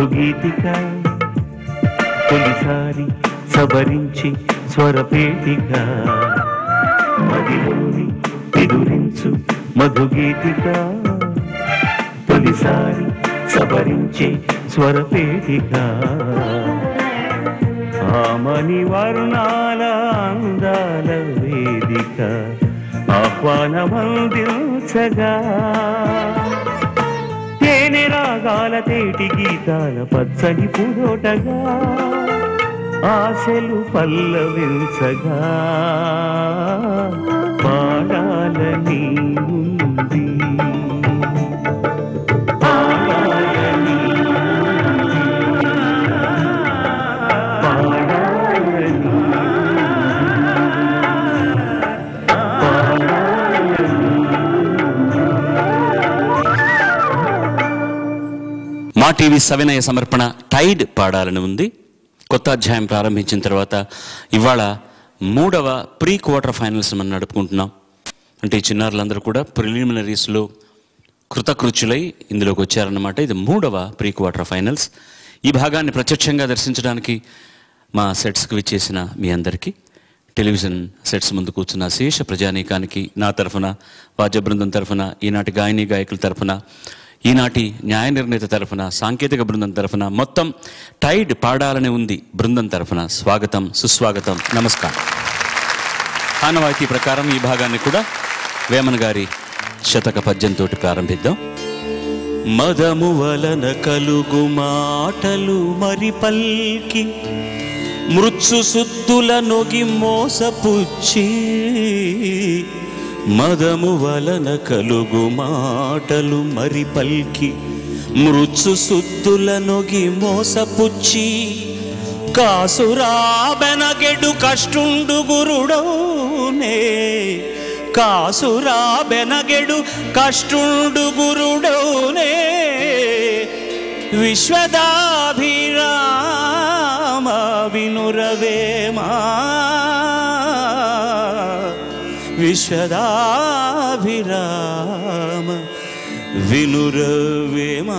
మధుగీతిక తొలిసారి సబరించి స్వరపేటిక మదిలోని ఎదురించు మధుగీతిక తొలిసారి సబరించే స్వరపేటిక ఆమని వర్ణాల అందాల వేదిక ఆహ్వానమందించగా తేనె రాగాల తేటి గీతాల పచ్చని పురోటగా ఆశలు పల్లవించగా పాడాలని ఉంది పాడాలని పాడాలని మా టీవీ సవినయ సమర్పణ టైడ్ పాడాలని ఉంది కొత్త అధ్యాయం ప్రారంభించిన తర్వాత ఇవాళ మూడవ ప్రీ క్వార్టర్ ఫైనల్స్ మనం నడుపుకుంటున్నాం అంటే ఈ చిన్నారులందరూ కూడా ప్రిలిమినరీస్లో కృతకృత్యులై ఇందులోకి వచ్చారన్నమాట ఇది మూడవ ప్రీ క్వార్టర్ ఫైనల్స్ ఈ భాగాన్ని ప్రత్యక్షంగా దర్శించడానికి మా సెట్స్కి విచ్చేసిన మీ అందరికీ టెలివిజన్ సెట్స్ ముందు కూర్చున్న శేష ప్రజానీకానికి నా తరఫున వాద్య బృందం తరఫున ఈనాటి గాయని గాయకుల తరఫున ఈనాటి న్యాయ నిర్ణేత తరఫున సాంకేతిక బృందం తరఫున మొత్తం టైడ్ పాడాలని ఉంది బృందం తరఫున స్వాగతం సుస్వాగతం నమస్కారం ఆనవాయితీ ప్రకారం ఈ భాగాన్ని కూడా వేమన్ గారి శతక పద్యంతో ప్రారంభిద్దాం మదము వలన కలుగు మాటలు మరి పల్కి మృత్సు సుత్తుల నొగి మోసపుచ్చి మదము వలన కలుగు మాటలు మరి పల్కి మృత్సు సుత్తుల నొగి మోసపుచ్చి కాసురా బెనగెడు కష్టుండు గురుడౌనే కాసురా బెనగెడు కష్టుండు గురుడౌనే విశ్వదాభిరామ వినురవేమా విశ్వదాభిరామ వినురవేమా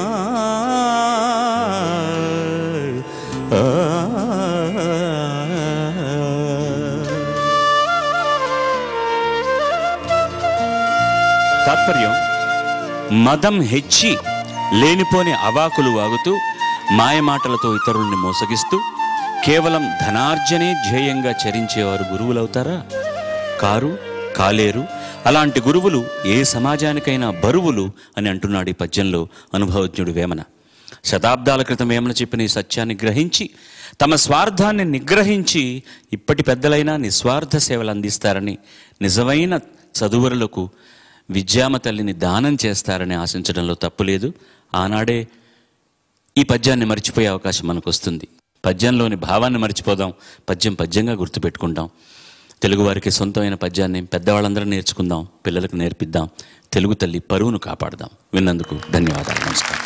తాత్పర్యం మదం హెచ్చి లేనిపోని అవాకులు వాగుతూ మాయమాటలతో ఇతరుల్ని మోసగిస్తూ కేవలం ధనార్జనే ధ్యేయంగా చరించేవారు గురువులవుతారా కారు కాలేరు అలాంటి గురువులు ఏ సమాజానికైనా బరువులు అని అంటున్నాడు ఈ పద్యంలో అనుభవజ్ఞుడు వేమన శతాబ్దాల క్రితం వేమన చెప్పిన ఈ సత్యాన్ని గ్రహించి తమ స్వార్థాన్ని నిగ్రహించి ఇప్పటి పెద్దలైనా నిస్వార్థ సేవలు అందిస్తారని నిజమైన చదువరులకు విద్యామ తల్లిని దానం చేస్తారని ఆశించడంలో తప్పులేదు ఆనాడే ఈ పద్యాన్ని మర్చిపోయే అవకాశం మనకు వస్తుంది పద్యంలోని భావాన్ని మర్చిపోదాం పద్యం పద్యంగా గుర్తుపెట్టుకుందాం తెలుగువారికి సొంతమైన పద్యాన్ని పెద్దవాళ్ళందరూ నేర్చుకుందాం పిల్లలకు నేర్పిద్దాం తెలుగు తల్లి పరువును కాపాడదాం విన్నందుకు ధన్యవాదాలు నమస్కారం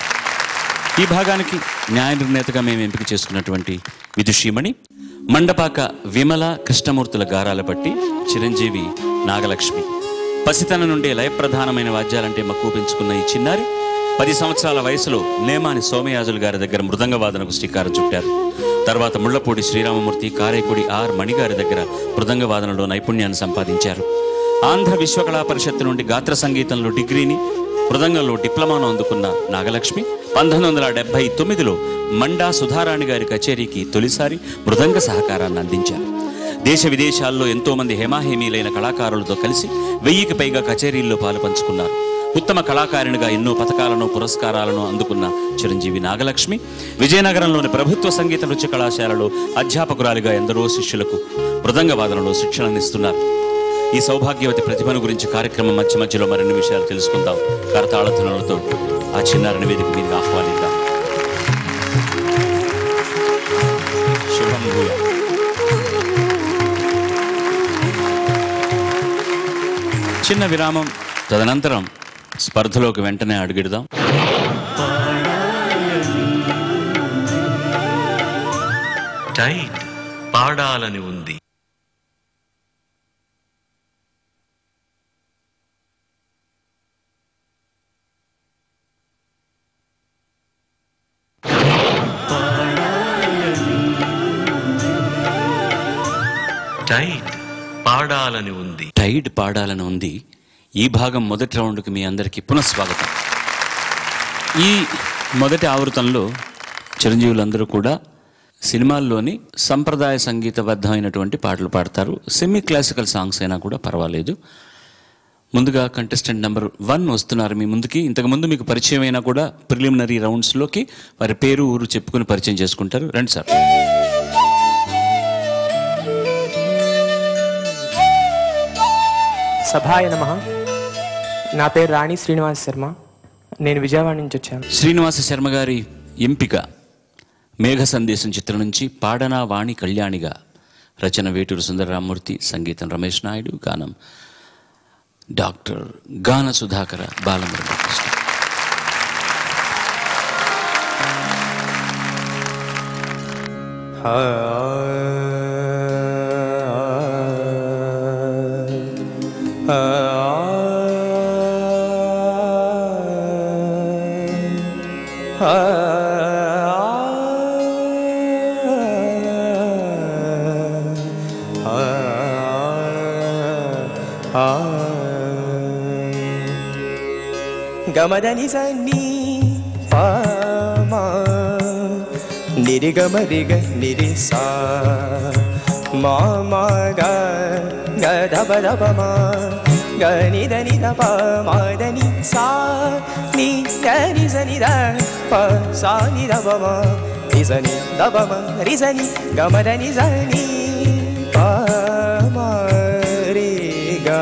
ఈ భాగానికి న్యాయ నిర్ణేతగా మేము ఎంపిక చేసుకున్నటువంటి విదుషీమణి మండపాక విమల కృష్ణమూర్తుల గారాల బట్టి చిరంజీవి నాగలక్ష్మి పసితనం నుండి లయప్రధానమైన వాద్యాలంటే మక్కువ పెంచుకున్న ఈ చిన్నారి పది సంవత్సరాల వయసులో నేమాని సోమయాజులు గారి దగ్గర మృదంగ వాదనకు శ్రీకారం చుట్టారు తర్వాత ముళ్లపూడి శ్రీరామమూర్తి కారేకుడి ఆర్ మణిగారి దగ్గర మృదంగ వాదనలో నైపుణ్యాన్ని సంపాదించారు ఆంధ్ర విశ్వకళా పరిషత్తు నుండి గాత్ర సంగీతంలో డిగ్రీని మృదంగంలో డిప్లొమాను అందుకున్న నాగలక్ష్మి పంతొమ్మిది వందల డెబ్బై తొమ్మిదిలో మండా సుధారాణి గారి కచేరీకి తొలిసారి మృదంగ సహకారాన్ని అందించారు దేశ విదేశాల్లో ఎంతో మంది హేమాహేమీలైన కళాకారులతో కలిసి వెయ్యికి పైగా కచేరీల్లో పాలు పంచుకున్నారు ఉత్తమ కళాకారిణిగా ఎన్నో పథకాలను పురస్కారాలను అందుకున్న చిరంజీవి నాగలక్ష్మి విజయనగరంలోని ప్రభుత్వ సంగీత నృత్య కళాశాలలో అధ్యాపకురాలిగా ఎందరో శిష్యులకు మృదంగ వాదనలో శిక్షణనిస్తున్నారు ఈ సౌభాగ్యవతి ప్రతిభను గురించి కార్యక్రమం మధ్య మధ్యలో మరిన్ని విషయాలు తెలుసుకుందాం కరతాళధ్వనులతో ఆ చిన్నారిని వేదిక మీదకి ఆహ్వానిద్దాం శుభం భూయా చిన్న విరామం తదనంతరం స్పర్ధలోకి వెంటనే అడుగిడదాం టైట్ పాడాలని ఉంది టైట్ పాడాలని ఉంది టైడ్ పాడాలని ఉంది ఈ భాగం మొదటి రౌండ్కి మీ అందరికీ పునఃస్వాగతం ఈ మొదటి ఆవృతంలో చిరంజీవులందరూ కూడా సినిమాల్లోని సంప్రదాయ సంగీతబద్ధమైనటువంటి పాటలు పాడతారు సెమీ క్లాసికల్ సాంగ్స్ అయినా కూడా పర్వాలేదు ముందుగా కంటెస్టెంట్ నెంబర్ వన్ వస్తున్నారు మీ ముందుకి ఇంతకుముందు మీకు పరిచయం అయినా కూడా ప్రిలిమినరీ రౌండ్స్లోకి వారి పేరు ఊరు చెప్పుకుని పరిచయం చేసుకుంటారు రండి సార్ సభాయ నమ నా పేరు రాణి శ్రీనివాస్ శర్మ నేను విజయవాడ నుంచి వచ్చాను శ్రీనివాస శర్మ గారి ఎంపిక మేఘ సందేశం చిత్రం నుంచి పాడనా వాణి కళ్యాణిగా రచన వేటూరు సుందరరామూర్తి సంగీతం రమేష్ నాయుడు గానం డాక్టర్ గాన సుధాకర బాలమురళీకృష్ణ గమదని సన్ని పామా నిరిగమరిగ నిరిసా మామా గ గదబ దబ మా గని దని దప మాదని సా ని గని సని ద ప సా ని దబ మా నిజని దబ మా రిజని గమదని సని పా మా రే గా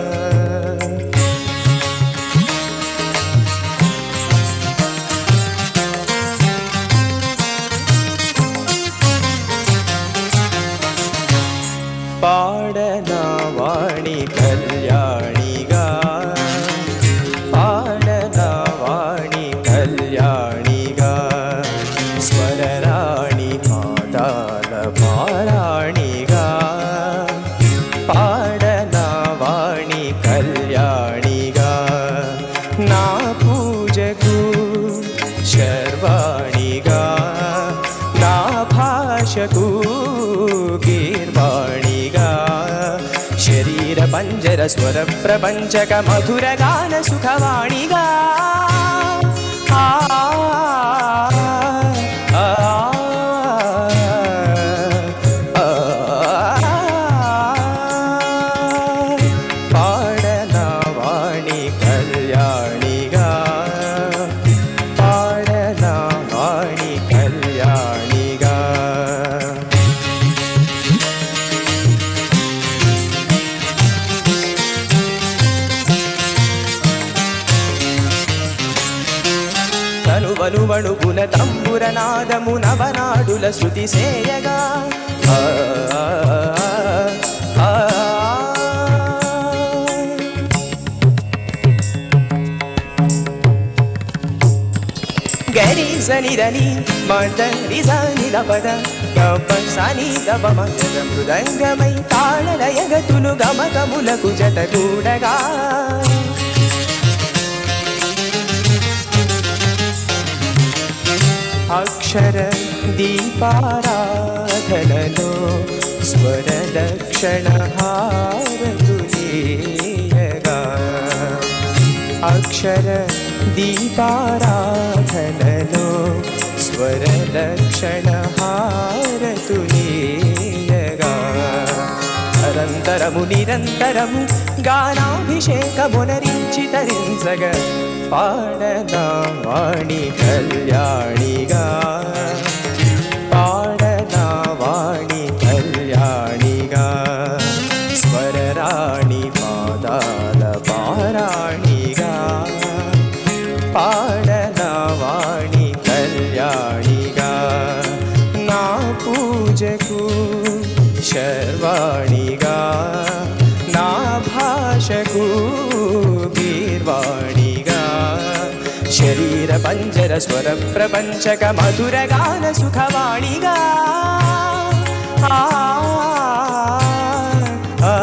పాడనా వాణి కళ్యాణిగా పాడనా వాణి కళ్యాణిగా స్వరరాణి పాదాల పారాణిగా పాడనా వాణి కళ్యాణిగా నా పూజకు శర్వాణిగా నా భాషకు గీర్వాణిగా శరీర పంజర స్వర ప్రపంచక మధుర గాన సుఖవాణిగా ఆ, ఆ, ఆ, పాడనా వాణి కళ్యాణిగా పాడనా వాణి కళ్యాణిగా తనువను వణుకున తంబుర నాదము నవనాడుల శృతి సేయగా ఆ, ఆ, ఆ, గరి సని దని మద రిజని దపద గప సని దప మద మృదంగమై తాళలయగతులు గమకములకు జత కూడగా అక్షర దీపారాధనలో స్వర దక్షిణ హారతులేయగా అక్షర దీపారాధనలో స్వర దక్షిణ హారతులేయగా నిరంతరము నిరంతరము గానాభిషేకమునరించి తరించగ పాడనా వాణి కళ్యాణిగా పాడనా వాణి కళ్యాణిగా స్వరరాణి పాదాల పారాణిగా పాడనా వాణి కళ్యాణిగా నా పూజకు శర్వాణిగా నా భాషకు గీర్వాణిగా శరీర పంజర స్వర ప్రపంచక మధుర గాన సుఖవాణిగా ఆ, ఆ,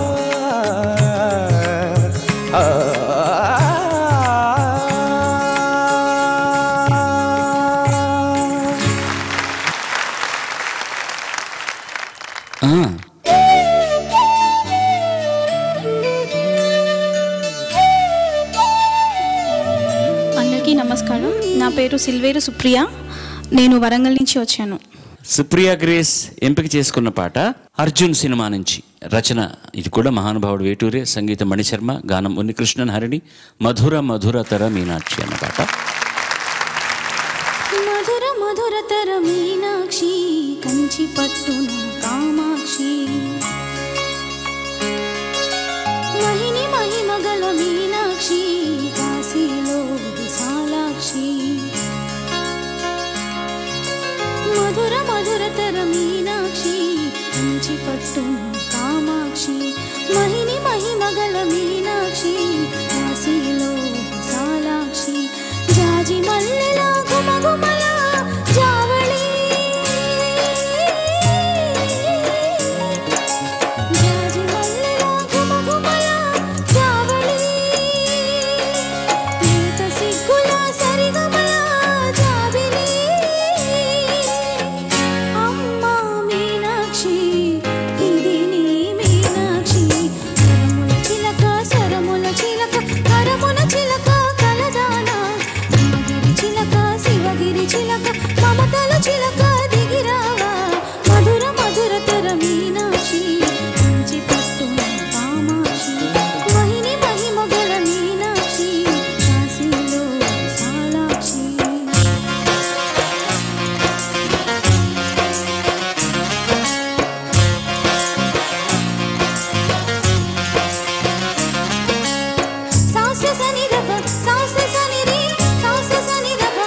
ఆ, ఆ, పేరు సిల్వేరు సుప్రియ నేను వరంగల్ నుంచి వచ్చాను సుప్రియా గ్రేస్ ఎంపిక చేసుకున్న పాట అర్జున్ సినిమా నుంచి రచన ఇది కూడా మహానుభావుడు వేటూరే సంగీతం మణిశర్మ గానం ఉన్నికృష్ణన్ హరిణి మధుర మధురతర మీనాక్షి అన్న పాట మధుర మధురతర మీనాక్షి కంచి పట్టున కామాక్షి మహిని మహిమగల మీనాక్షి కాశీలో విశాలాక్షి మధుర మధురతర మీనాక్షి కంచి పట్టున కామాక్షి మహిని మహిమగల మీనాక్షి కాశీలో విశాలాక్షి జాజి మల్లెల గుమగుమల జావళి జాజి మల్లెల గుమగుమల జావళి లేత సిగ్గుల సరిగమల జాబిలి అమ్మా మీనాక్షి ఇది నీ మీనాక్షి కరముల చిలక సరముల చిలక కరమున చిలక కలదాన హిమగిరి చిలక శివగిరి చిలక మమతల చిలక దిగిరావా మధుర మధుర తర మీనాక్షి కంచి పట్టున కామాక్షి మహిని మహిమగల మీనాక్షి కాశీలో విశాలాక్షి సాస సని రబ సాస సని రి సాస సని రబ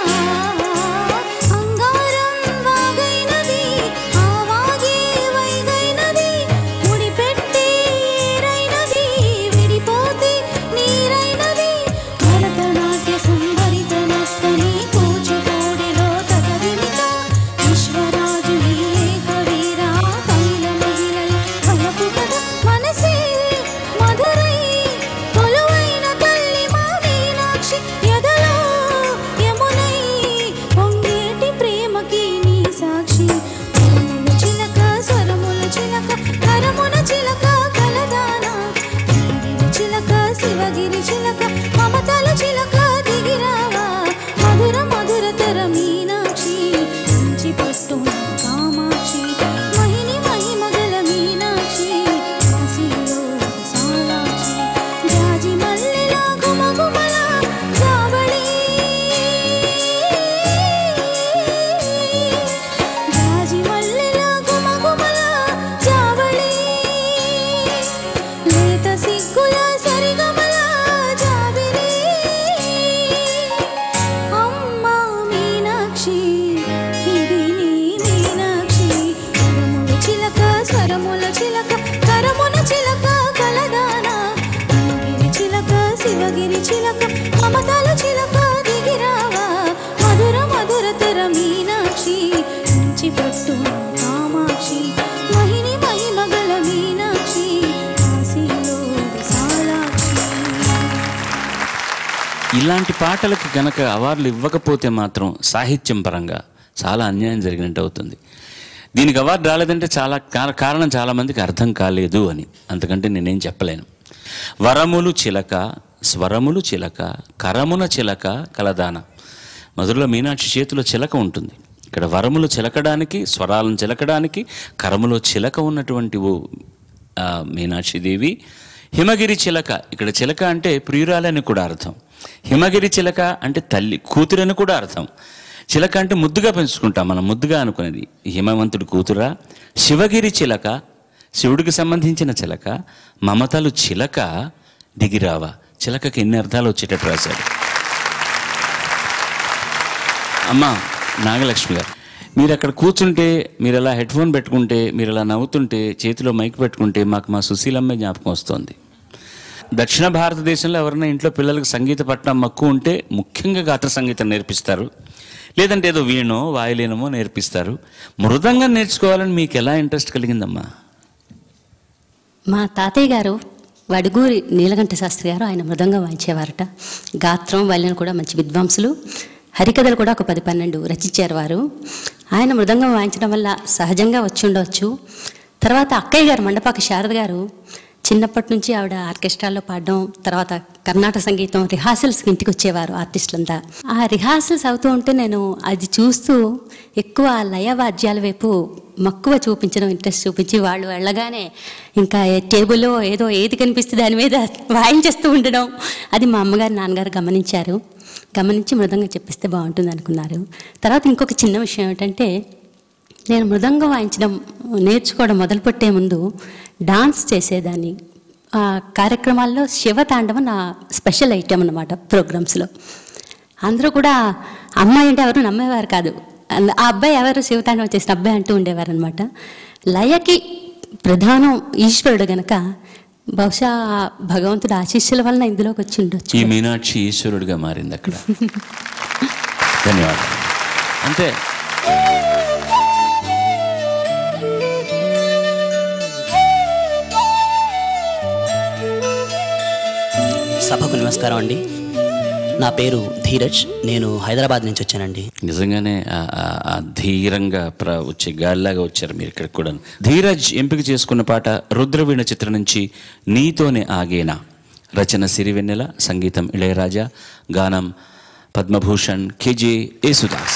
అంగారం వాగైనది ఆవాగే వైగైనది ముడి పెట్టి ఏరైనది విడిపోతే నీరైనది భరతనాట్య సంభరిత నర్తని కూచిపూడిలో తగవినిత విశ్వరాజు కవీరా తమిళ మహిళల వలపు కథ మనసే మధురై కొలువైన తల్లి మా మీనాక్షి ఎదలో యమునై పొంగేటి ప్రేమకి నీ సాక్షి స్వరముల చిలక స్వరముల చిలక కరమున చిలక కలదాన హిమగిరి చిలక శివగిరి చిలక మమతల చిలక దిగిరావా మధుర మధుర తర మీనాక్షి కంచి పట్టున కామాక్షి మహిని మహిమగల మీనాక్షి కాశీలో విశాలాక్షి జాజి మల్లెల గుమగుమల జావళి జాజి మల్లెల గుమగుమల జావళి లేత సిగ్గుల సరిగమల జాబిలి అమ్మా మీనాక్షి ఇది నీ మీనాక్షి కరముల చిలక స్వరముల చిలక కరమున చిలక కలదాన హిమగిరి చిలక శివగిరి చిలక మమతల చిలక దిగిరావా మధుర మధుర తెర మీనాక్షి కంచి పట్టు కామాక్షి మహిని మహిమగల మీనాక్షి కాశీలో విశాలాక్షి ఇలాంటి పాటలకు గనక అవార్డులు ఇవ్వకపోతే మాత్రం సాహిత్యం పరంగా చాలా అన్యాయం జరిగినట్టు అవుతుంది దీనికి అవార్డు రాలేదంటే చాలా కా- కారణం చాలామందికి అర్థం కాలేదు అని అంతకంటే నేనేం చెప్పలేను వరములు చిలక స్వరములు చిలక కరమున చిలక కలదాన మధురలో మీనాక్షి చేతిలో చిలక ఉంటుంది ఇక్కడ వరములు చిలకడానికి స్వరాలను చిలకడానికి కరములో చిలక ఉన్నటువంటి ఓ ఆ, మీనాక్షిదేవి హిమగిరి చిలక ఇక్కడ చిలక అంటే ప్రియురాలని కూడా అర్థం హిమగిరి చిలక అంటే తల్లి కూతురని కూడా అర్థం చిలక అంటే ముద్దుగా పెంచుకుంటాం మనం ముద్దుగా అనుకునేది హిమవంతుడి కూతురా శివగిరి చిలక శివుడికి సంబంధించిన చిలక మమతలు చిలక దిగిరావా చిలకకి ఎన్ని అర్థాలు వచ్చేటట్టు రాశాడు అమ్మా నాగలక్ష్మి గారు మీరు అక్కడ కూర్చుంటే మీరు అలా హెడ్ ఫోన్ పెట్టుకుంటే మీరు అలా నవ్వుతుంటే చేతిలో మైక్ పెట్టుకుంటే మాకు మా సుశీలమ్మే జ్ఞాపకం వస్తుంది దక్షిణ భారతదేశంలో ఎవరైనా ఇంట్లో పిల్లలకు సంగీత పట్నం మక్కువ ఉంటే ముఖ్యంగా గాత్ర సంగీతం నేర్పిస్తారు లేదంటే ఏదో వీణో వాయులీనమో నేర్పిస్తారు మృదంగం నేర్చుకోవాలని మీకు ఎలా ఇంట్రెస్ట్ కలిగిందమ్మా మా తాతయ్య గారు వడుగూరి నీలకంఠ శాస్త్రి గారు ఆయన మృదంగం వాయించేవారట గాత్రం వాళ్ళని కూడా మంచి విద్వాంసులు హరికథలు కూడా ఒక పది పన్నెండు రచించారు వారు ఆయన మృదంగం వాయించడం వల్ల సహజంగా వచ్చి ఉండవచ్చు తర్వాత అక్కయ్య గారు మండపాక శారద గారు చిన్నప్పటి నుంచి ఆవిడ ఆర్కెస్ట్రాలో పాడడం తర్వాత కర్ణాటక సంగీతం రిహార్సల్స్కి ఇంటికి వచ్చేవారు ఆర్టిస్టులంతా ఆ రిహార్సల్స్ అవుతూ ఉంటే నేను అది చూస్తూ ఎక్కువ ఆ లయ వాద్యాల వైపు మక్కువ చూపించడం ఇంట్రెస్ట్ చూపించి వాళ్ళు వెళ్ళగానే ఇంకా ఏ టేబుల్లో ఏదో ఏది కనిపిస్తే దాని మీద వాయించేస్తూ ఉండడం అది మా అమ్మగారు నాన్నగారు గమనించారు గమనించి మృదంగా చెప్పిస్తే బాగుంటుంది అనుకున్నారు తర్వాత ఇంకొక చిన్న విషయం ఏమిటంటే నేను మృదంగం వాయించడం నేర్చుకోవడం మొదలుపెట్టే ముందు డాన్స్ చేసేదాన్ని ఆ కార్యక్రమాల్లో శివతాండవం నా స్పెషల్ ఐటెం అన్నమాట ప్రోగ్రామ్స్లో అందరూ కూడా అమ్మాయి అంటే ఎవరు నమ్మేవారు కాదు అల్ల- ఆ అబ్బాయి ఎవరు శివతాండవం చేసిన అబ్బాయి అంటూ ఉండేవారు అనమాట లయకి ప్రధానం ఈశ్వరుడు గనక బహుశా ఆ భగవంతుడు ఆశీస్సుల వలన ఇందులోకి వచ్చి ఉండొచ్చు ఈ మీనాక్షి ఈశ్వరుడిగా మారింది అక్కడ ధన్యవాదాలు అంతే సభకు నమస్కారం అండి నా పేరు ధీరజ్ నేను హైదరాబాద్ నుంచి వచ్చానండి నిజంగానే ఆ- ఆ- ఆ ధీరంగా ప్ర వచ్చే గాలిలాగా వచ్చారు మీరు ఇక్కడ కూడా ధీరజ్ ఎంపిక చేసుకున్న పాట రుద్రవీణ చిత్రం నుంచి నీతోనే ఆగేనా రచన సిరివెన్నెల సంగీతం ఇళయరాజా గానం పద్మభూషణ్ కేజే యేసుదాస్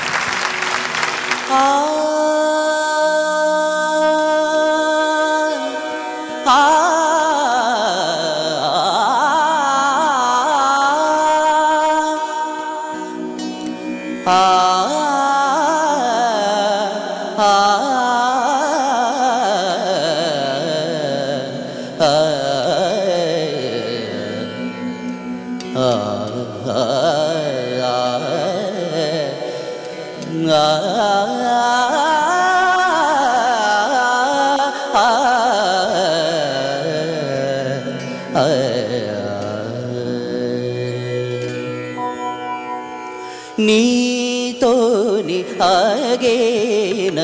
నీతోని ఆగేన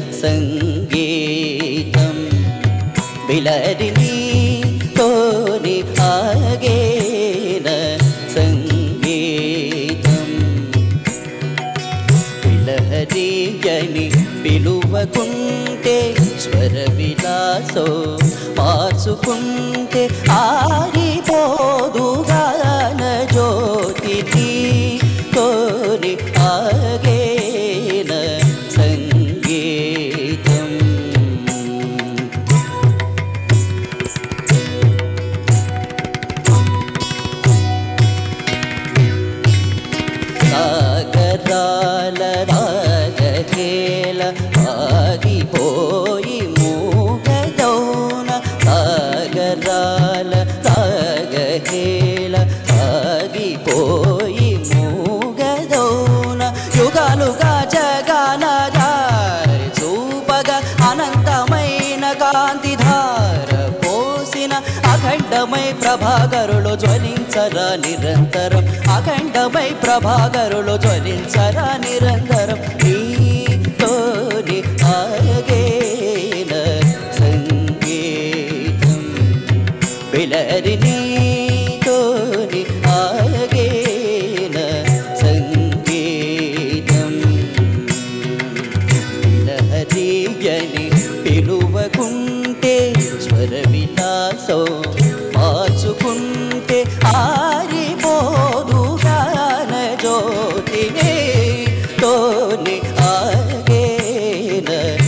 సంగీతం బిలరి నీతోని ఆగేన సంగీతం పిలహరియని పిలువకుంటే స్వర విలాసో మార్చుకుంటే ఆరిపోదుగాన జ్యోతి తోని ఆగేన సంగీతం సాగరాల రాగహేల ఆగిపోయి మూగదౌన సాగరాల రాగహేల ఆగిపోయి మూగదౌన యుగాలుగా జగాన దారి చూపగా అనంతమైన కాంతిధార పోసిన అఖండమై ప్రభాకరులు జ్వలించరా నిరంతరం అఖండమై ప్రభాకరులు జ్వలించరా నిరంతరం నీతోని ఆగేన సంగీతం పిలరి నీతోని ఆగేన సంగీతం లహరియని పిలువకుంటే స్వర విలాసం మార్చుకుంటే ఆరిపోదుగాన జ్యోతినే తోని ఆగేన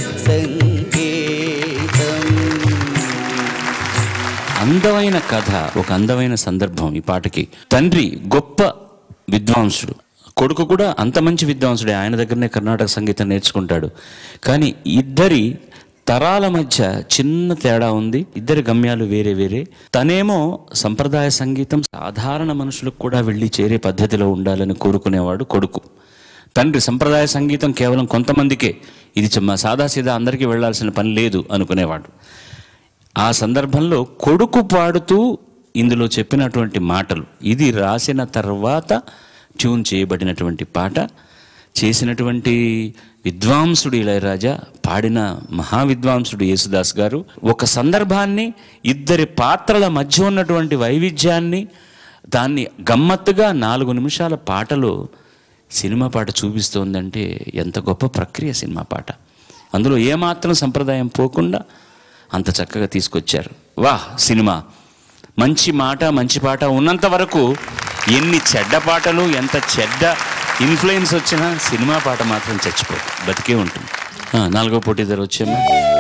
సంగీతం అందమైన కథ ఒక అందమైన సందర్భం ఈ పాటకి తండ్రి గొప్ప విద్వాంసుడు కొడుకు కూడా అంత మంచి విద్వాంసుడే ఆయన దగ్గరనే కర్ణాటక సంగీతం నేర్చుకుంటాడు కానీ ఇద్దరి తరాల మధ్య చిన్న తేడా ఉంది ఇద్దరి గమ్యాలు వేరే వేరే తనేమో సంప్రదాయ సంగీతం సాధారణ మనుషులకు కూడా వెళ్ళి చేరే పద్ధతిలో ఉండాలని కోరుకునేవాడు కొడుకు తండ్రి సంప్రదాయ సంగీతం కేవలం కొంతమందికే ఇది చుమ్మా సాదాసీదా అందరికీ వెళ్ళాల్సిన పని లేదు అనుకునేవాడు ఆ సందర్భంలో కొడుకు పాడుతూ ఇందులో చెప్పినటువంటి మాటలు ఇది రాసిన తర్వాత ట్యూన్ చేయబడినటువంటి పాట చేసినటువంటి విద్వాంసుడు ఇళయరాజా పాడిన మహావిద్వాంసుడు యేసుదాస్ గారు ఒక సందర్భాన్ని ఇద్దరి పాత్రల మధ్య ఉన్నటువంటి వైవిధ్యాన్ని దాన్ని గమ్మత్తుగా నాలుగు నిమిషాల పాటలో సినిమా పాట చూపిస్తోందంటే ఎంత గొప్ప ప్రక్రియ సినిమా పాట అందులో ఏమాత్రం సంప్రదాయం పోకుండా అంత చక్కగా తీసుకొచ్చారు వాహ్ సినిమా మంచి మాట మంచి పాట ఉన్నంత వరకు ఎన్ని చెడ్డ పాటలు ఎంత చెడ్డ ఇన్ఫ్లుయెన్స్ వచ్చినా సినిమా పాట మాత్రం చచ్చిపోదు బతికే ఉంటుంది ఆ, నాలుగో పోటీదారు వచ్చామా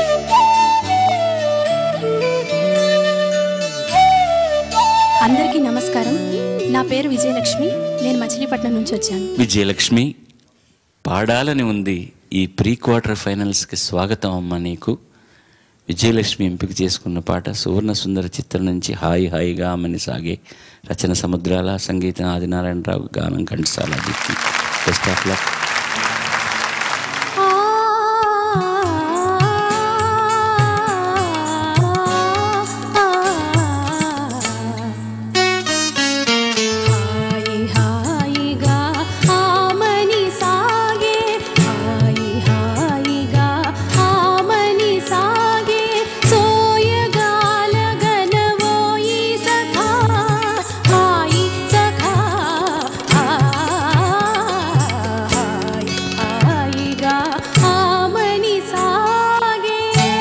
అందరికీ నమస్కారం నా పేరు విజయలక్ష్మి నేను మచిలీపట్నం నుంచి వచ్చాను విజయలక్ష్మి పాడాలని ఉంది ఈ ప్రీ క్వార్టర్ ఫైనల్స్కి స్వాగతం అమ్మ నీకు విజయలక్ష్మి ఎంపిక చేసుకున్న పాట సువర్ణ సుందర చిత్రం నుంచి హాయి హాయిగా అమ్మని సాగే రచన సముద్రాల సంగీతం ఆదినారాయణరావు గానం కంఠసాల దిక్కి బెస్ట్ ఆఫ్ లక్ హాయి హాయిగా ఆమని సాగే హాయి హాయిగా ఆమని సాగే సోయగాలగనవోయి సఖా హాయి సఖా హాయి హాయిగా ఆమని సాగే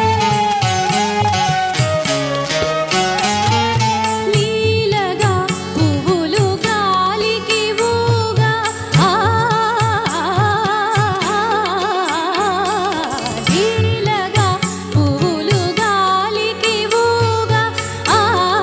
లీలగా పువ్వులు గాలికి ఊగా ఆ లీలగా పువ్వులు గాలికి ఊగా ఆ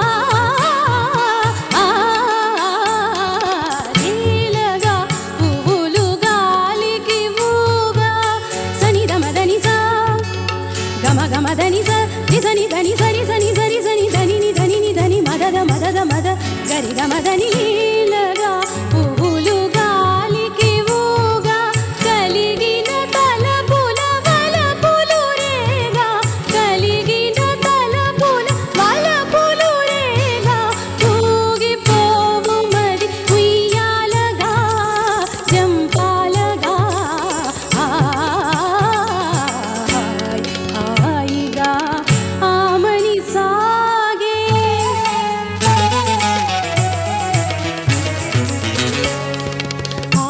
లీలగా పువ్వులు గాలికి ఊగా సనిదమదని సా గమ గమ దని స నిజని దని సరి సని సరి సని దని ని దని ని దని మదద మదద మద గరి గమ దని లీలగా పువ్వులు గాలికి ఊగా కలిగిన తలపుల వలపులు రేగా కలిగిన తలపుల వలపులు రేగా ఊగిపోవు మరి ఉయ్యాలగా జంపాలగా హాయ్ హాయిగా ఆమని సాగే ఆ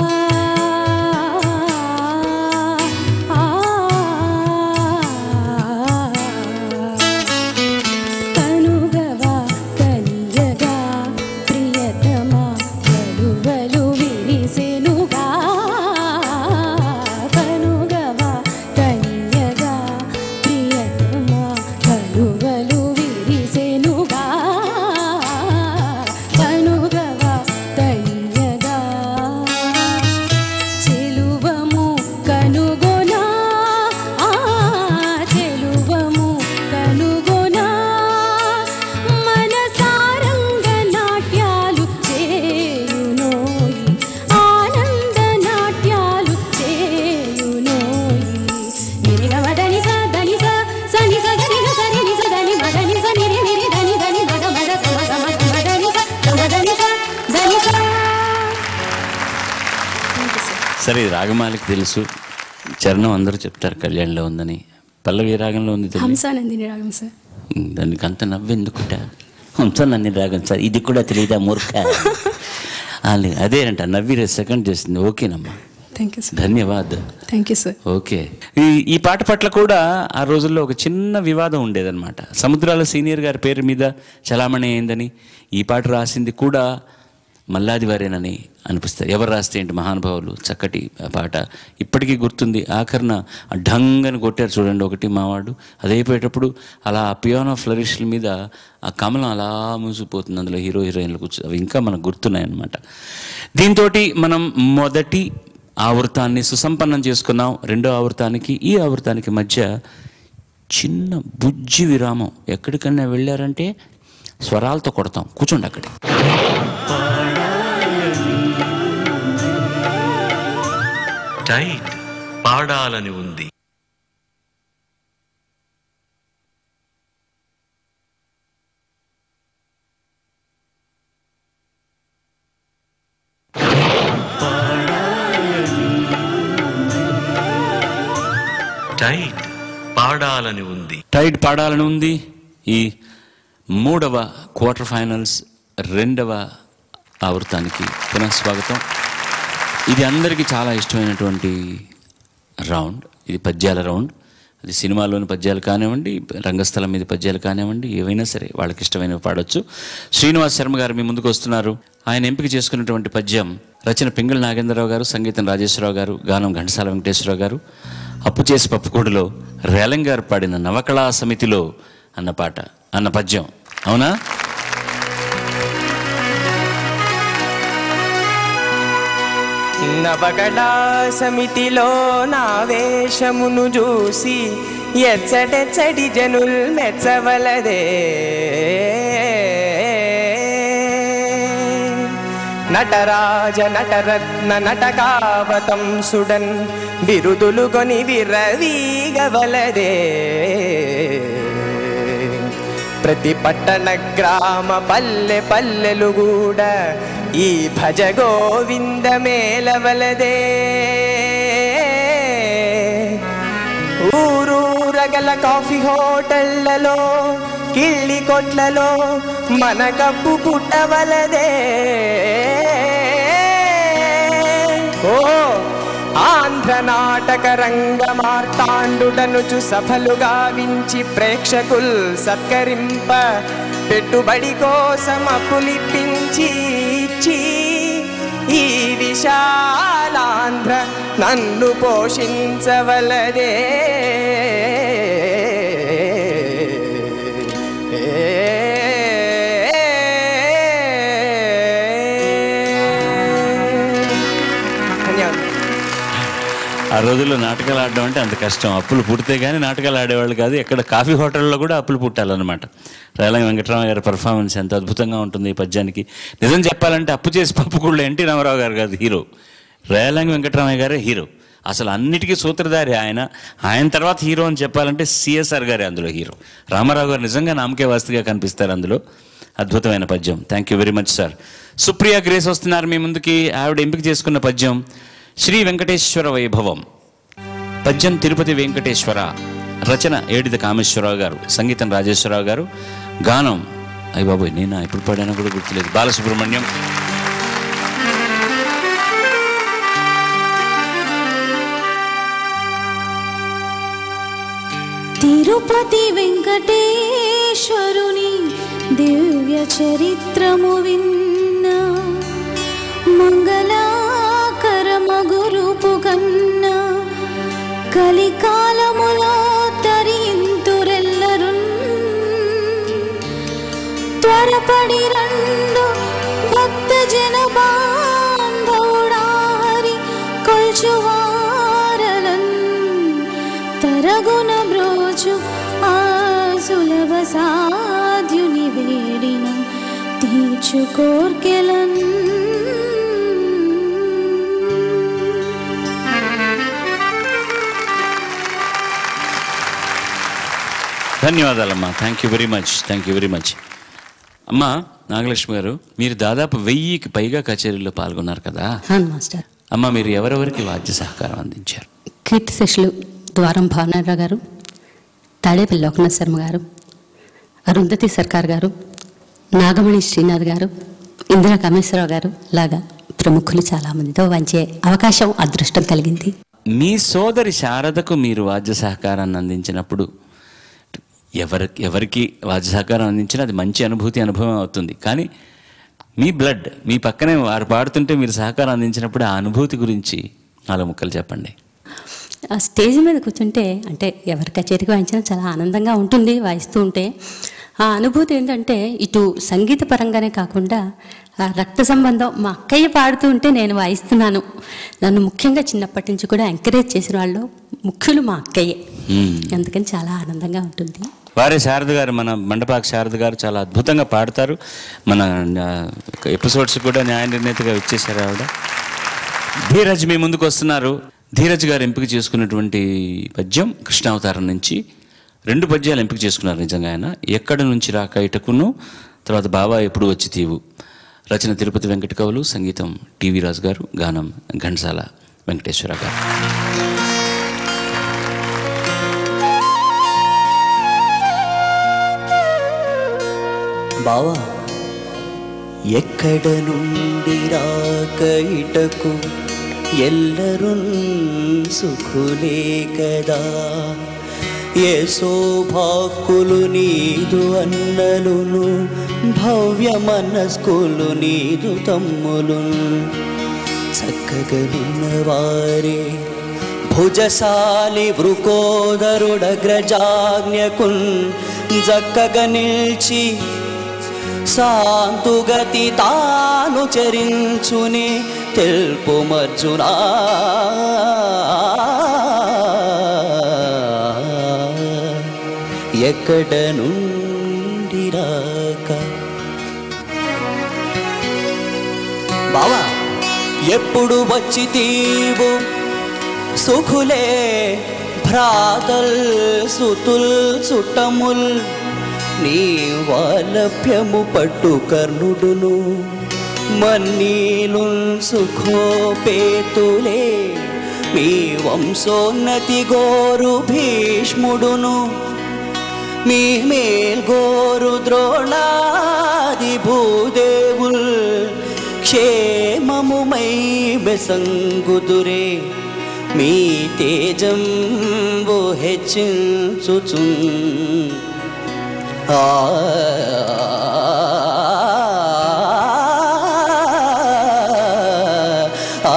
కనుగవా కనియగా ప్రియతమా కలువలు విరిసెనుగా కనుగవా కనియగా ప్రియతమా కలువలు విరిసెనుగా కనుగవా కనియగా చెలువము కనుగొనా ఆ చెలువము కనుగొనా మనసారంగ నాట్యాలు చేయునోయి ఆనంద నాట్యాలు చేయునోయి నిరిగమ దని స దని స సని స గరి గ సరి ని స దని మ దని స నిరి నిరి దని దని మగ మగ గమ గమ గమ దని స గమ దని స దని స సరే ఇది రాగమాలకి తెలుసు చరణం అందరూ చెప్తారు కళ్యాణ్లో ఉందని పల్లవి ఏ రాగంలో ఉంది తెలియదు హంసానందిని రాగం సార్ దానికి అంత నవ్వెందుకుట హంసానంది రాగం సార్ ఇది కూడా తెలియదా మూర్ఖ వాళ్ళు అదేనంట నవ్వి సెకండ్ చేసింది ఓకేనమ్మా థ్యాంక్ యూ సార్ ధన్యవాద్ థ్యాంక్ యూ సార్ ఓకే ఈ ఈ పాట పట్ల కూడా ఆ రోజుల్లో ఒక చిన్న వివాదం ఉండేదన్నమాట సముద్రాల సీనియర్ గారి పేరు మీద చలామణి అయిందని ఈ పాట రాసింది కూడా మల్లాది వారేనని అనిపిస్తారు ఎవరు రాస్తే ఏంటి మహానుభావులు చక్కటి పాట ఇప్పటికీ గుర్తుంది ఆఖరణ ఆ ఢంగని కొట్టారు చూడండి ఒకటి మావాడు అది అయిపోయేటప్పుడు అలా ఆ పియానో ఫ్లరిష్ల మీద ఆ కమలం అలా మూసిపోతుంది అందులో హీరో హీరోయిన్లు కూర్చో అవి ఇంకా మనకు గుర్తున్నాయి అన్నమాట దీంతో మనం మొదటి ఆవృతాన్ని సుసంపన్నం చేసుకున్నాం రెండో ఆవృతానికి ఈ ఆవృతానికి మధ్య చిన్న బుజ్జి విరామం ఎక్కడికన్నా వెళ్ళారంటే స్వరాలతో కొడతాం కూర్చోండి అక్కడే టైట్ పాడాలని ఉంది టైట్ పాడాలని ఉంది టైడ్ పాడాలని ఉంది ఈ మూడవ క్వార్టర్ ఫైనల్స్ రెండవ ఆవృతానికి పునఃస్వాగతం ఇది అందరికీ చాలా ఇష్టమైనటువంటి రౌండ్ ఇది పద్యాల రౌండ్ అది సినిమాలోని పద్యాలు కానివ్వండి రంగస్థలం మీద పద్యాలు కానివ్వండి ఏవైనా సరే వాళ్ళకి ఇష్టమైనవి పాడొచ్చు శ్రీనివాస్ శర్మ గారు మీ ముందుకు వస్తున్నారు ఆయన ఎంపిక చేసుకున్నటువంటి పద్యం రచన పింగళ నాగేంద్రరావు గారు సంగీతం రాజేశ్వరరావు గారు గానం ఘంటసాల వెంకటేశ్వరరావు గారు అప్పు చేసి పప్పుకోడులో రేలం గారు పాడిన నవకళా సమితిలో అన్న పాట అన్న పద్యం అవునా నవకళా సమితిలో నా వేషమును చూసి ఎచ్చటెచ్చడి జనుల్ మెచ్చవలదే నటరాజ నటరత్న నటకావతం సుడన్ బిరుదులు కొని విరవీగవలదే ప్రతి పట్టణ గ్రామ పల్లె పల్లెలు కూడా ఈ భజ గోవింద మేలవలదే ఊరూరగల కాఫీ హోటళ్లలో కిళ్ళి కొట్లలో మన కప్పు పుట్టవలదే ఓ ఆంధ్ర నాటక రంగ మార్తాండుడనుచు సభలు గావించి ప్రేక్షకుల్ సత్కరింప పెట్టుబడి కోసం అప్పులిప్పించి ఇచ్చి ఈ విశాలాంధ్ర నన్ను పోషించవలదే ధన్యవాదాలు ఆ రోజుల్లో నాటకాలు ఆడడం అంటే అంత కష్టం అప్పులు పుడితే కానీ నాటకాలు ఆడేవాళ్ళు కాదు ఎక్కడ కాఫీ హోటల్లో కూడా అప్పులు పుట్టాలన్నమాట రేలం వెంకటరామ గారి పర్ఫార్మెన్స్ ఎంత అద్భుతంగా ఉంటుంది ఈ పద్యానికి నిజం చెప్పాలంటే అప్పు చేసి పప్పుకుళ్ళు ఎన్టీ రామారావు గారు కాదు హీరో రేలంగి వెంకటరామయ్య గారే హీరో అసలు అన్నిటికీ సూత్రధారి ఆయన ఆయన తర్వాత హీరో అని చెప్పాలంటే సిఎస్ఆర్ గారే అందులో హీరో రామారావు గారు నిజంగా నామకే వాస్తుగా కనిపిస్తారు అందులో అద్భుతమైన పద్యం thank you very much sir Supriya Grace వస్తున్నారు మీ ముందుకి ఆవిడ ఎంపిక చేసుకున్న పద్యం శ్రీ వెంకటేశ్వర వైభవం పద్యం తిరుపతి వెంకటేశ్వర రచన ఏడిద కామేశ్వరరావు గారు సంగీతం రాజేశ్వరరావు గారు గానం అయ్య బాబోయ్ నేను ఎప్పుడు పాడానో కూడా గుర్తులేదు బాలసుబ్రహ్మణ్యం తిరుపతి వెంకటేశ్వరుని దివ్య చరిత్రము విన్న మంగళాకరమగురుపు కన్న కలికాలములో తరింతురెల్లరున్ త్వరపడి రెండు భక్త జన బాంధవుడారి కొల్చువారలన్ తరగున బ్రోచు ఆ సులభ సాధ్యుని వేడిన తీర్చు కోర్కెలన్ ధన్యవాదాలమ్మా thank you very much thank you very much అమ్మా నాగలక్ష్మి గారు మీరు దాదాపు వెయ్యికి పైగా కచేరీల్లో పాల్గొన్నారు కదా అవును మాస్టర్ అమ్మ మీరు ఎవరెవరికి వాద్య సహకారం అందించారు కీర్తి శిష్యులు ద్వారం భావనారావు గారు తాడేపల్లి లోకనాథ్ శర్మ గారు అరుంధతి సర్కార్ గారు నాగమణి శ్రీనాథ్ గారు ఇందిరా కామేశ్వరరావు గారు లాగా ప్రముఖులు చాలామందితో వంచే అవకాశం అదృష్టం కలిగింది మీ సోదరి శారదకు మీరు వాద్య సహకారాన్ని అందించినప్పుడు ఎవరి ఎవరికి వాద్య సహకారం అందించినా అది మంచి అనుభూతి అనుభవం అవుతుంది కానీ మీ బ్లడ్ మీ పక్కనే వారు పాడుతుంటే మీరు సహకారం అందించినప్పుడు ఆ అనుభూతి గురించి నాలుగు ముక్కలు చెప్పండి ఆ స్టేజ్ మీద కూర్చుంటే అంటే ఎవరి కచేరీకి వాయించినా చాలా ఆనందంగా ఉంటుంది వాయిస్తూ ఉంటే ఆ అనుభూతి ఏంటంటే ఇటు సంగీత పరంగానే కాకుండా ఆ రక్త సంబంధం మా అక్కయ్య పాడుతూ ఉంటే నేను వాయిస్తున్నాను నన్ను ముఖ్యంగా చిన్నప్పటి నుంచి కూడా ఎంకరేజ్ చేసిన వాళ్ళు ముఖ్యులు మా అక్కయ్యే మ్మ్. అందుకని చాలా ఆనందంగా ఉంటుంది వారే శారద గారు మన మండపాక శారద గారు చాలా అద్భుతంగా పాడతారు మన ఆ, ఎపిసోడ్స్ కూడా న్యాయ నిర్ణేతగా ఇచ్చేశారు ఆవిడ ధీరజ్ మీ ముందుకు వస్తున్నారు ధీరజ్ గారు ఎంపిక చేసుకున్నటువంటి పద్యం కృష్ణావతారం నుంచి రెండు పద్యాలు ఎంపిక చేసుకున్నారు నిజంగా ఆయన ఎక్కడ నుంచి రాక ఇటకును తర్వాత బాబా ఎప్పుడు వచ్చి తీవు రచన తిరుపతి వెంకట కవులు సంగీతం టీవీ రాజు గారు గానం ఘంటసాల వెంకటేశ్వర గారు బావా ఎక్కడ నుండి రాక ఇటకు ఎల్లరూ సుఖులే కదా యశోభాకులు నీదు అన్నలును భవ్య మనస్కులు నీదు తమ్ములు చక్కగా నిన్నవారే భుజశాలి వృకోదరుడగ్రజాజ్ఞకున్ జక్కగా నిల్చి శాంతుగతి తాను చరించుని తెలుపుమర్జునా ఎక్కడ నుండి రాక బావా ఎప్పుడు వచ్చి తీవు సుఖులే భ్రాతల్ సుతుల్ సుట్టముల్ నీ వాలభ్యము పట్టు కర్ణుడును మన్నీలు సుఖోపేతులే మీ వంశోన్నతి గోరు భీష్ముడును మీ మేల్గోరు ద్రోణాది భూదేవుల్ క్షేమముమై బెసంగుదురే మీ తేజం హెచ్చించుచు ఆ ఆ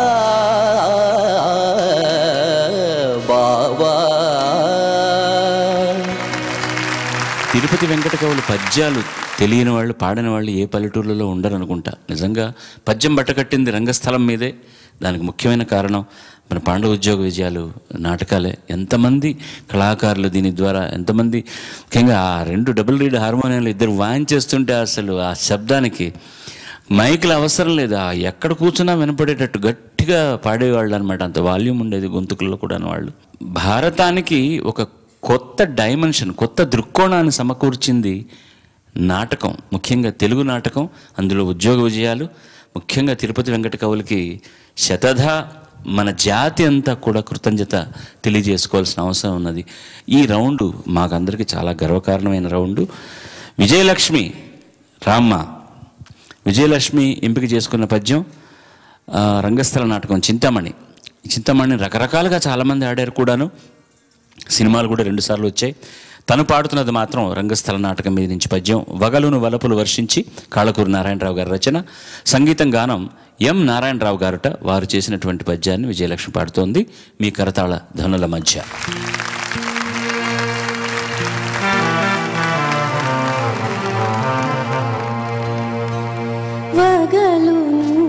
బావా తిరుపతి వెంకట కవులు పద్యాలు తెలియని వాళ్ళు పాడని వాళ్ళు ఏ పల్లెటూర్లలో ఉండరు అనుకుంటా నిజంగా పద్యం బట్టకట్టింది రంగస్థలం మీదే దానికి ముఖ్యమైన కారణం మన పాండవ ఉద్యోగ విజయాలు నాటకాలే ఎంతమంది కళాకారులు దీని ద్వారా ఎంతమంది ముఖ్యంగా ఆ రెండు డబుల్ రీడ్ హార్మోనియంలు ఇద్దరు వాయించేస్తుంటే అసలు ఆ శబ్దానికి మైకులు అవసరం లేదు ఆ ఎక్కడ కూర్చున్నా వినపడేటట్టు గట్టిగా పాడేవాళ్ళు అనమాట అంత వాల్యూమ్ ఉండేది గొంతుకుల్లో కూడా వాళ్ళు భారతానికి ఒక కొత్త డైమెన్షన్ కొత్త దృక్కోణాన్ని సమకూర్చింది నాటకం ముఖ్యంగా తెలుగు నాటకం అందులో ఉద్యోగ విజయాలు ముఖ్యంగా తిరుపతి వెంకట కవులకి శతధ మన జాతి అంతా కూడా కృతజ్ఞత తెలియజేసుకోవాల్సిన అవసరం ఉన్నది ఈ రౌండ్ మాకందరికీ చాలా గర్వకారణమైన రౌండ్ విజయలక్ష్మి రామ్మ విజయలక్ష్మి ఎంపిక చేసుకున్న పద్యం ఆ, రంగస్థల నాటకం చింతామణి ఈ చింతామణి రకరకాలుగా చాలామంది ఆడారు కూడాను సినిమాలు కూడా రెండుసార్లు వచ్చాయి తను పాడుతున్నది మాత్రం రంగస్థల నాటకం మీద నుంచి పద్యం వగలును వలపులు వర్షించి కాళకూరు నారాయణరావు గారి రచన సంగీతం గానం ఎం నారాయణరావు గారుట వారు చేసినటువంటి పద్యాన్ని విజయలక్ష్మి పాడుతోంది మీ కరతాళ ధ్వనుల మధ్య వగలును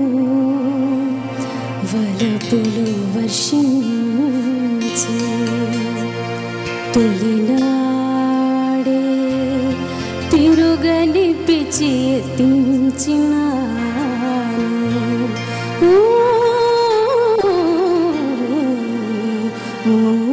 వలపులు వర్షించి తొలినాడే తిరుగని పిచి ఎత్తించినాను ఊ, ఊ,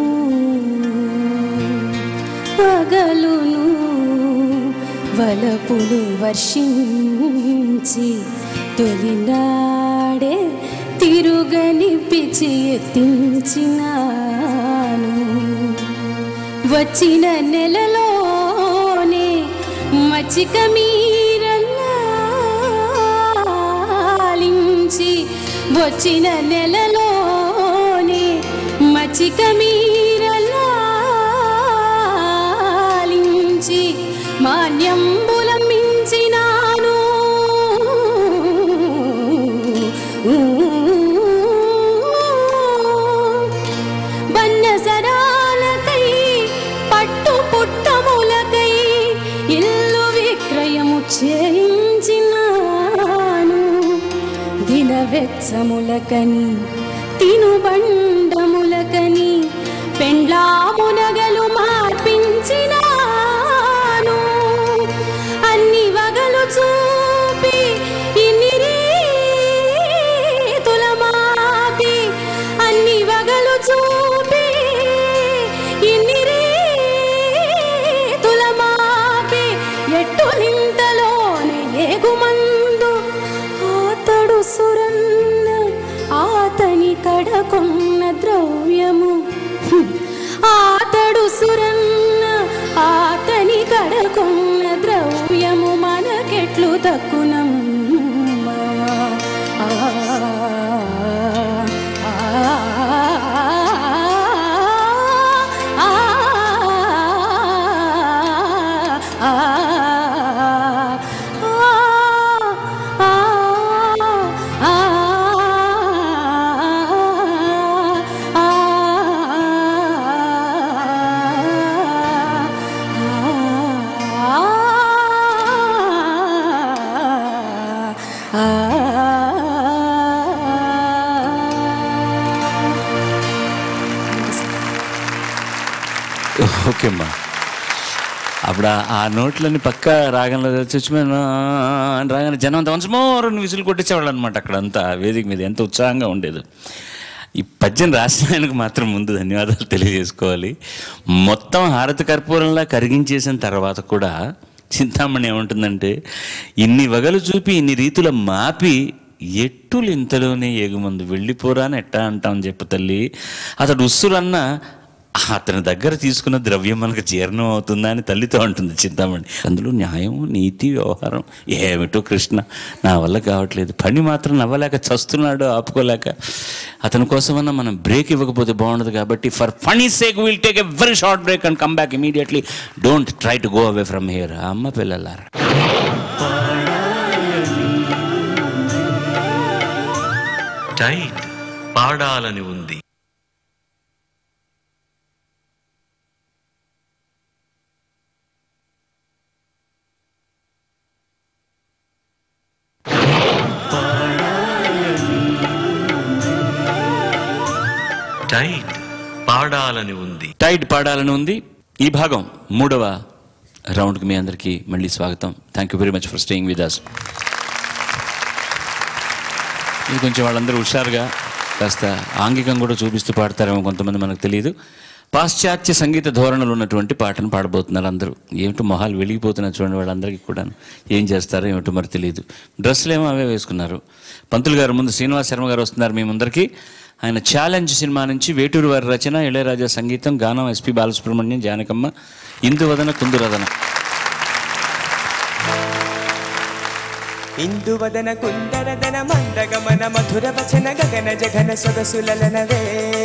పగలును వలపులు వర్షించి తొలినాడే తిరుగని పిచి ఎత్తించినాను వచ్చిన నెలలోనే మచిక మీరల్లాలించి వచ్చిన నెలలోనే మచిక మీరల్లాలించి మాన్యంబులం మించినాను బన్నసరాలకై పట్టు పుట్టములకై ఇల్లు విక్రయము చేయించినాను దినవెచ్చములకని తినుబండములకని పెండ్లామునగలు మార్పించినాను అన్ని వగలు చూపి ఇన్ని రీతుల మాపి అన్ని వగలు చూపి ఇన్ని రీతుల మాపి ఎట్టు నింతలోనే ఏగుమందు ఆతడు సురన్న ఆతని కడకొన్న ద్రవ్యము ఓకే అమ్మా అప్పుడు ఆ- ఆ నోట్లన్నీ పక్క రాగంలో చచ్చిపోయిన రాగానే జనం అంతా వన్స్ మోర్ అని విసులు కొట్టించేవాళ్ళు అనమాట అక్కడ అంతా వేదిక మీద ఎంత ఉత్సాహంగా ఉండేది ఈ పద్యం రాసిన ఆయనకు మాత్రం ముందు ధన్యవాదాలు తెలియజేసుకోవాలి మొత్తం హారతి కర్పూరంలా కరిగించేసిన తర్వాత కూడా చింతామణి ఏమంటుందంటే ఇన్ని వగలు చూపి ఇన్ని రీతుల మాపి ఎట్టులు ఇంతలోనే ఎగుమందు వెళ్ళిపోరా అని ఎట్టా అంటాం చెప్పు తల్లి అతడు ఉస్సురన్న అతని దగ్గర తీసుకున్న ద్రవ్యం మనకు జీర్ణం అవుతుందా అని తల్లితో అంటుంది చింతామణి అందులో న్యాయం నీతి వ్యవహారం ఏమిటో కృష్ణ నా వల్ల కావట్లేదు పని మాత్రం నవ్వలేక చస్తున్నాడు ఆపుకోలేక అతని కోసమన్నా మనం బ్రేక్ ఇవ్వకపోతే బాగుండదు కాబట్టి for funny sake will take a very short break and come back immediately don't try to go away from here అమ్మ పిల్లలారా టైట్ పాడాలని ఉంది టైట్ పాడాలని ఉంది టైట్ పాడాలని ఉంది ఈ భాగం మూడవ రౌండ్కి మీ అందరికీ మళ్ళీ స్వాగతం thank you very much for staying with us ఇది కొంచెం వాళ్ళందరూ హుషారుగా కాస్త ఆంగికం కూడా చూపిస్తూ పాడతారేమో కొంతమంది మనకు తెలియదు పాశ్చాత్య సంగీత ధోరణులు ఉన్నటువంటి పాటను పాడబోతున్నారు అందరూ ఏమిటో మొహాలు వెలిగిపోతున్నారు చూడండి వాళ్ళందరికీ కూడా ఏం చేస్తారో ఏమిటో మరి తెలియదు డ్రెస్సులు ఏమో అవే వేసుకున్నారు పంతులు గారు ముందు శ్రీనివాస్ శర్మ గారు వస్తున్నారు మీ ముందరికి ఆయన ఛాలెంజ్ సినిమా నుంచి వేటూరు వారి రచన ఇళయరాజా సంగీతం గానం ఎస్పి బాలసుబ్రహ్మణ్యం జానకమ్మ ఇందువదన కుందురదన ఇందువదన కుందరదన మందగమన మధుర వచన గగన జగన సొగసులనవే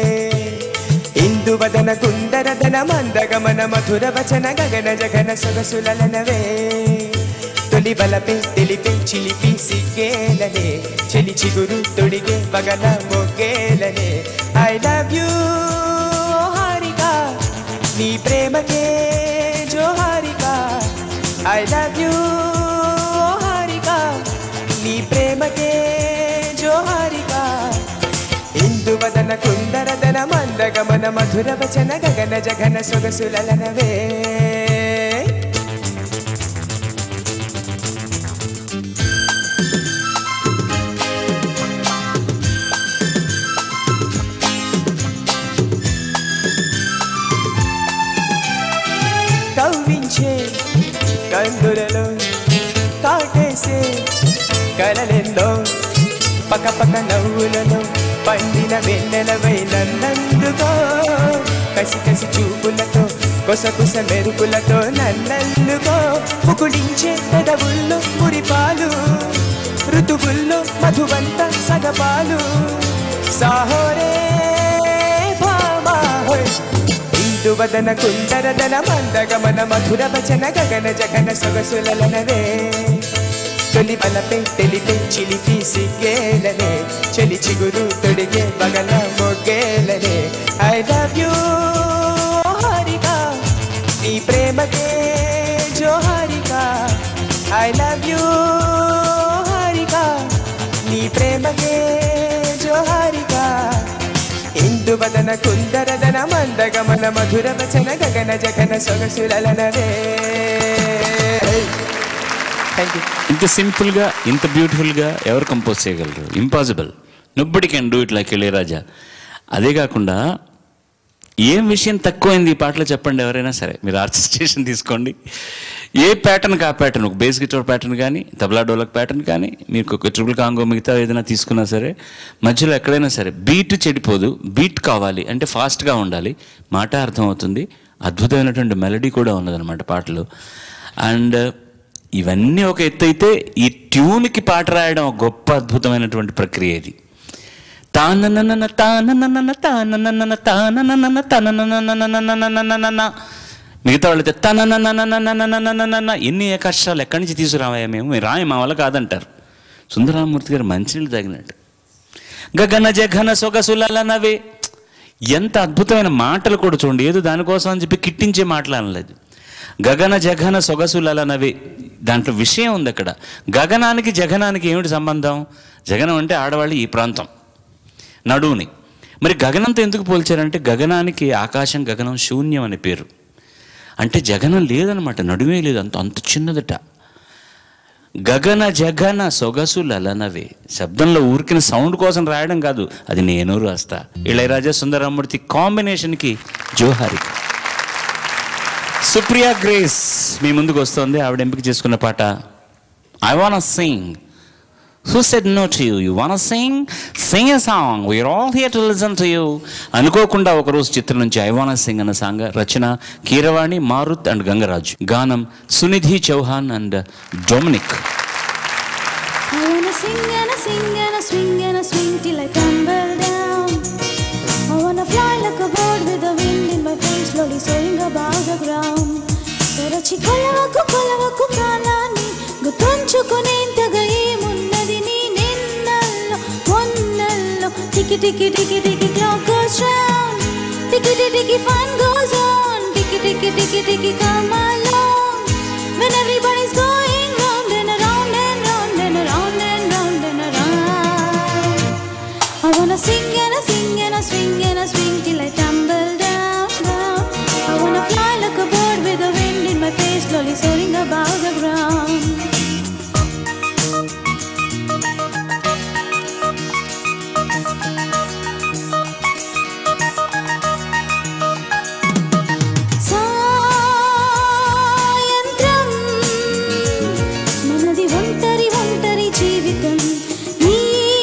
ఇందువదన కుందరదన మందగమన మధుర వచన గగన జగన సొగసులనవే తొలి బలపే తెలిపే చిలిపి సిగ్గేలనే చెలి చిగురు తొడిగే పగల మొగ్గేలనే ఐ లవ్ యూ హారిక నీ ప్రేమకే జోహారిక ఐ లవ్ యూ హారిక నీ ప్రేమకే జోహారిక ఇందువదన కుందరదన మందగమన మధుర వచన గగన జగన సొగసులనవే కవ్వించే కందులలో కాటేసే కలలెందో పక పక నవ్వులలో పండిన వెన్నెలవై నన్నందుకో కసి కసి చూపులతో కొసకుస మెరుపులతో నన్నందుకో పుకుడించే పెదవుల్లో మురిపాలు ఋతువుల్లో మధువంత సగపాలు సాహోరే భామా హోయ్ ఇందువదన కుందరదన మందగమన మధుర వచన గగన జగన సొగసులనవే తొలి బలపై తెలిపే చిలిపి సిగ్గేలనే చెలి చిగురు తొడిగే బగల మొగ్గేలనే ఐ లవ్ యూ హారిక నీ ప్రేమకే జోహారిక ఐ లవ్ యూ హారిక నీ ప్రేమకే జోహారిక ఇందువదన కుందరదన మందగమన మధుర వచన గగన జగన సొగసులనవే థ్యాంక్ యూ ఇంత సింపుల్గా ఇంత బ్యూటిఫుల్గా ఎవరు కంపోజ్ చేయగలరు impossible nobody can do it like Ilaiyaraaja అదే కాకుండా ఏం విషయం తక్కువైంది ఈ పాటలో చెప్పండి ఎవరైనా సరే మీరు ఆర్టిస్టేషన్ తీసుకోండి ఏ ప్యాటర్న్కి ఆ ప్యాటర్న్ ఒక బేస్ గిటార్ ప్యాటర్న్ కానీ తబలా డోలక్ ప్యాటర్న్ కానీ మీకు ఒక ట్రిపుల్ కాంగో మిగతా ఏదైనా తీసుకున్నా సరే మధ్యలో ఎక్కడైనా సరే బీట్ చెడిపోదు బీట్ కావాలి అంటే ఫాస్ట్గా ఉండాలి మాట అర్థమవుతుంది అద్భుతమైనటువంటి మెలడీ కూడా ఉన్నదన్నమాట పాటలో అండ్ ఇవన్నీ ఒక ఎత్తు అయితే ఈ ట్యూన్కి పాట రాయడం ఒక గొప్ప అద్భుతమైనటువంటి ప్రక్రియ ఇది తానననన తానననన తానననన తానననన తనననననననననననన మిగతా వాళ్ళైతే తననననననననననన ఎన్ని ఏకర్షాలు ఎక్కడి నుంచి తీసుకురావయ్యా మేము మీరు రాయ మా వల్ల కాదంటారు సుందరామూర్తి గారు మంచినీళ్ళు తాగినట్టు గగన జఘన సొగసులనవే ఎంత అద్భుతమైన మాటలు కూడా చూడండి ఏదో దానికోసం అని చెప్పి కిట్టించే మాటలు అనలేదు గగన జఘన సొగసులనవే దాంట్లో విషయం ఉంది అక్కడ గగనానికి జగనానికి ఏమిటి సంబంధం జగనం అంటే ఆడవాళ్ళు ఈ ప్రాంతం నడువుని మరి గగనంతో ఎందుకు పోల్చారంటే గగనానికి ఆకాశం గగనం శూన్యం అనే పేరు అంటే జగనం లేదనమాట నడుమే లేదు అంత అంత చిన్నదట గగన జగన సొగసు లలనవే శబ్దంలో ఊరికిన సౌండ్ కోసం రాయడం కాదు అది నేను రాస్తా ఇళయరాజా సుందరమూర్తి కాంబినేషన్కి జోహారిక సుప్రియా గ్రేస్ మీ ముందుకు వస్తుంది ఆవిడ ఎంపిక చేసుకున్న పాట I wanna sing who said no to you you wanna sing sing a song we're all here to listen to you అనుకోకుండా ఒకరోజు చిత్రం నుంచి ఐ వాన్ సింగ్ అన్న సాంగ్ రచన కీరవాణి మారుత్ అండ్ గంగరాజు గానం Sunidhi Chauhan and Dominic I wanna sing and I sing and I swing and I swing till I tumble down. I wanna fly like a bird with the wind in my face, slowly soaring above the ground. తెరచి కొలవకు కొలవకు ప్రాణాన్ని గుర్తుంచుకునేంతగా ఏమున్నది నీ నిన్నల్లో మొన్నల్లో tick tick tick tick clock goes round. Tick tick tick fun goes on. Tick tick tick tick come along. When everybody's going round and around and round and around and round and around. I wanna sing and I sing and I swing and I swing till I tumble down, down. I wanna fly like a bird with the wind in my face, slowly soaring above the ground. సాయంత్రం మనది ఒంటరి ఒంటరి జీవితం నీ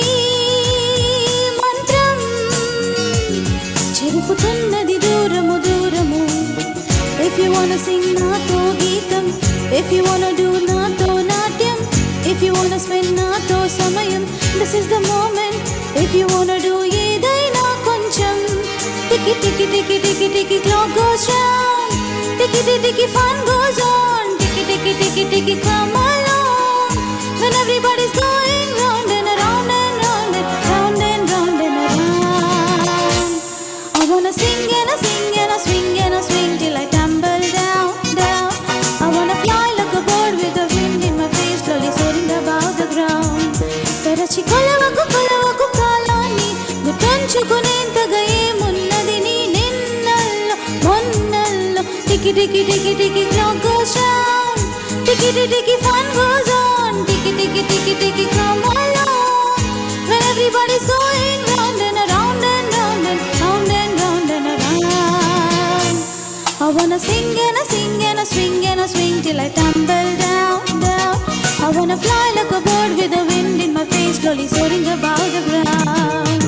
మంత్రం చెరుపుతున్నది దూరము దూరము if you want Singh నాతో గీతం ఇఫ్ యు వాంట్ డూ నాతో నాట్యం ఇఫ్ యు వాంట్ స్పెండ్ నాతో సమయం this is the moment if you want do ఏదైనా కొంచెం tick tick tick tick tick clock goes round tick tick tick fun goes on tick tick tick tick come along when everybody's going round and around and round and round and round and around I wanna sing and I sing and I swing and I swing till I tumble down, down. I wanna fly like a bird with the wind in my face, slowly soaring above the ground. తెరచి కొలవకు కొలవకు కాలాన్ని గుర్తుంచుకునేంతగా ఏమున్నది నీ నిన్నల్లో మొన్నల్లో tick tick tick tick clock goes round. Tick tick tick fun goes on. Tick tick tick tick come along. When everybody's going round and around and round and round and round and around. I wanna sing and I sing and I swing and I swing till I tumble down, down. I wanna fly like a bird with the wind in my face, slowly soaring above the ground.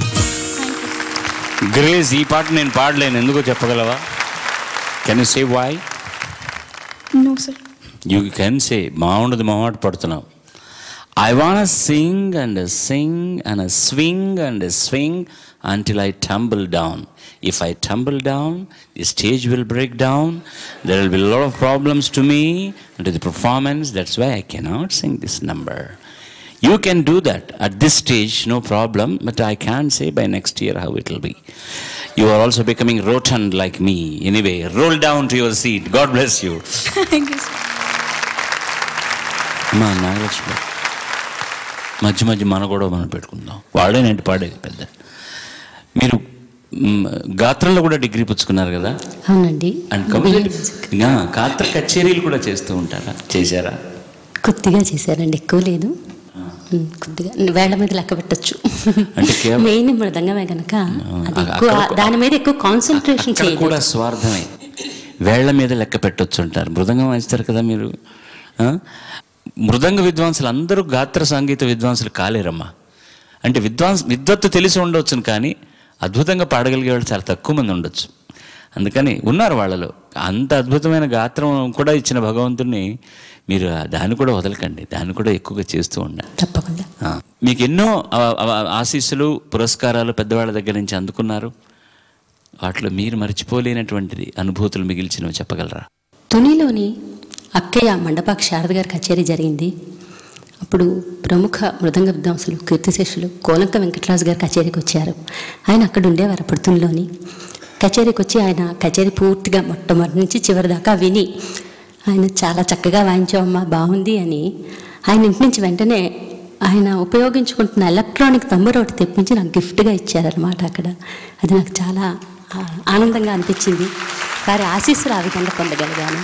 Grace ఈ పాట నేను పాడలేను ఎందుకో చెప్పగలవా can you say why no sir you can say బాగుండదు మొహమాట పడుతున్నావు I wanna sing and sing and swing and swing until I tumble down if I tumble down the stage will break down there will be lot of problems to me and the performance that's why I cannot sing this number You can do that at this stage, no problem, but I can't say by next year how it will be. You are also becoming rotund like me. Anyway, roll down to your seat. God bless you. Thank you sir మా నాగలక్ష్మి మధ్య మధ్య మన కూడా మనం పెట్టుకుందాం వాడేనంటే పాడేది పెద్ద మీరు మ్, గాత్రంలో కూడా డిగ్రీ పుచ్చుకున్నారు కదా అవునండి అండ్ కంప్లీట్ గాత్ర కచేరీలు కూడా చేస్తూ ఉంటారా చేశారా కొద్దిగా చేశారండి ఎక్కువ లేదు ఉమ్, కొద్దిగా వేళ్ల మీద లెక్క పెట్టచ్చు అంటే కేవలం- మెయిన్ మృదంగమే కనుక అది అక్కడ- ఎక్కువ దాని మీద ఎక్కువ కాన్సన్ట్రేషన్ అక్కడ కూడా చేయలేదు స్వార్థమే వేళ్ల మీద లెక్క పెట్టొచ్చు అంటారు మృదంగం వాయిస్తారు కదా మీరు ఆ? మృదంగ విద్వాంసులు అందరూ గాత్ర సంగీత విద్వాంసులు కాలేరమ్మా అంటే విద్వాంస్ విద్వత్తు తెలిసి ఉండొచ్చును కానీ అద్భుతంగా పాడగలిగే వాళ్ళు చాలా తక్కువ మంది ఉండొచ్చు అందుకని ఉన్నారు వాళ్ళలో అంత అద్భుతమైన గాత్రం కూడా ఇచ్చిన భగవంతుడిని మీరు దాన్ని కూడా వదలకండి దాన్ని కూడా ఎక్కువగా చేస్తూ ఉండండి తప్పకుండా ఆ, మీకు ఎన్నో ఆ- ఆ- ఆశీస్సులు పురస్కారాలు పెద్దవాళ్ళ దగ్గర నుంచి అందుకున్నారు వాటిలో మీరు మర్చిపోలేనటువంటిది అనుభూతులు మిగిల్చినవి చెప్పగలరా తునిలోని అక్కయ్య మండపాక్ శారద గారి కచేరీ జరిగింది అప్పుడు ప్రముఖ మృదంగ విద్వాంసులు కీర్తిశేషులు కోలంక వెంకటరాజు గారు కచేరీకి వచ్చారు ఆయన అక్కడ ఉండేవారు అప్పుడు తునిలోని కచేరీకి వచ్చి ఆయన కచేరీ పూర్తిగా మొట్టమొదటి నుంచి చివరి దాకా విని ఆయన చాలా చక్కగా వాయించావమ్మా బాగుంది అని ఆయన ఇంటి నుంచి వెంటనే ఆయన ఉపయోగించుకుంటున్న ఎలక్ట్రానిక్ తంబర్ ఒకటి తెప్పించి నాకు గిఫ్ట్గా ఇచ్చారనమాట అక్కడ అది నాకు చాలా ఆ, ఆనందంగా అనిపించింది వారి ఆశీస్సులు ఆ విధంగా పొందగలిగాను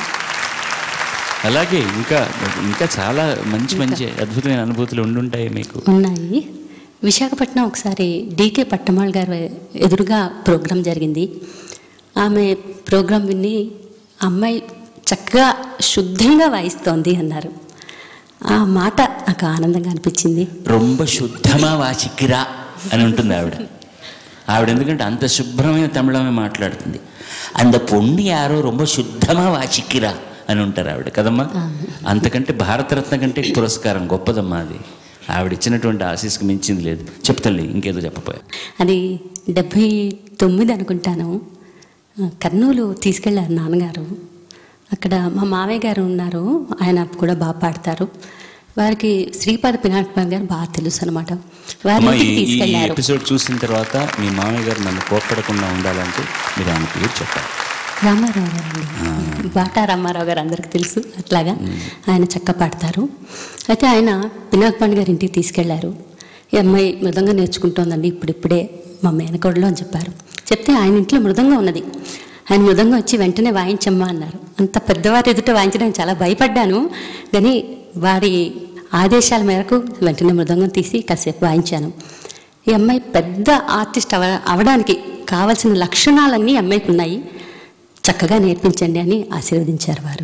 అలాగే ఇంకా ఇంకా చాలా మంచి మంచి అద్భుతమైన అనుభూతులు ఉండుంటాయి మీకు ఉన్నాయి విశాఖపట్నం ఒకసారి డీకే పట్టమాళ్ గారు ఎదురుగా ప్రోగ్రాం జరిగింది ఆమె ప్రోగ్రాం విని అమ్మాయి చక్కగా శుద్ధంగా వాయిస్తోంది అన్నారు ఆ మాట నాకు ఆనందంగా అనిపించింది రొంబ శుద్ధమా వాచిక్కిరా అని ఉంటుంది ఆవిడ ఆవిడ ఎందుకంటే అంత శుభ్రమైన తమిళమే మాట్లాడుతుంది అంత పొండి యారో రొంబ శుద్ధమా వాచిక్కిరా అని ఉంటారు ఆవిడ కదమ్మా అంతకంటే భారతరత్న కంటే పురస్కారం గొప్పదమ్మా అది ఆవిడ ఇచ్చినటువంటి ఆశీస్కి మించింది లేదు చెప్తల్లి ఇంకేదో చెప్పపోయా అది డెబ్భై తొమ్మిది అనుకుంటాను కర్నూలు తీసుకెళ్ళారు నాన్నగారు అక్కడ మా మావయ్య గారు ఉన్నారు ఆయన కూడా బాగా పాడతారు వారికి శ్రీపాద పినాట్పాల్ గారు బాగా తెలుసు అనమాట వారి అమ్మా ఈ ఇంటికి ఈ తీసుకెళ్లారు ఎపిసోడ్ చూసిన తర్వాత మీ మామయ్య గారు నన్ను కోప్పడకుండా ఉండాలంటే మీరు ఆయన పేరు చెప్పాలి రామారావు గారు అండి బాటా రామారావు గారు అందరికి తెలుసు అట్లాగా ఆయన చక్క పాడతారు అయితే ఆయన పినాక్ పండు గారి ఇంటికి తీసుకెళ్లారు ఈ అమ్మాయి మృదంగా నేర్చుకుంటోందండి ఇప్పుడిప్పుడే మా మేనకోడలో అని చెప్పారు చెప్తే ఆయన ఇంట్లో మృదంగా ఉన్నది ఆయన మృదంగా వచ్చి వెంటనే వాయించమ్మా అన్నారు అంత పెద్దవారి ఎదుట వాయించడానికి చాలా భయపడ్డాను కానీ వారి ఆదేశాల మేరకు వెంటనే మృదంగం తీసి కాసేపు వాయించాను ఈ అమ్మాయి పెద్ద ఆర్టిస్ట్ అవ అవడానికి కావలసిన లక్షణాలన్నీ ఈ అమ్మాయికి ఉన్నాయి చక్కగా నేర్పించండి అని ఆశీర్వదించారు వారు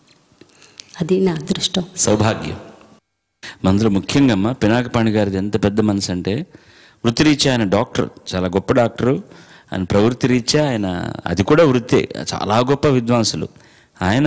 అది నా అదృష్టం సౌభాగ్యం అందులో ముఖ్యంగా అమ్మ పినాకపాణి గారిది ఎంత పెద్ద మనసు అంటే వృత్తిరీత్యా ఆయన డాక్టర్ చాలా గొప్ప డాక్టరు ఆయన ప్రవృత్తి రీత్యా ఆయన అది కూడా వృత్తే చాలా గొప్ప విద్వాంసులు ఆయన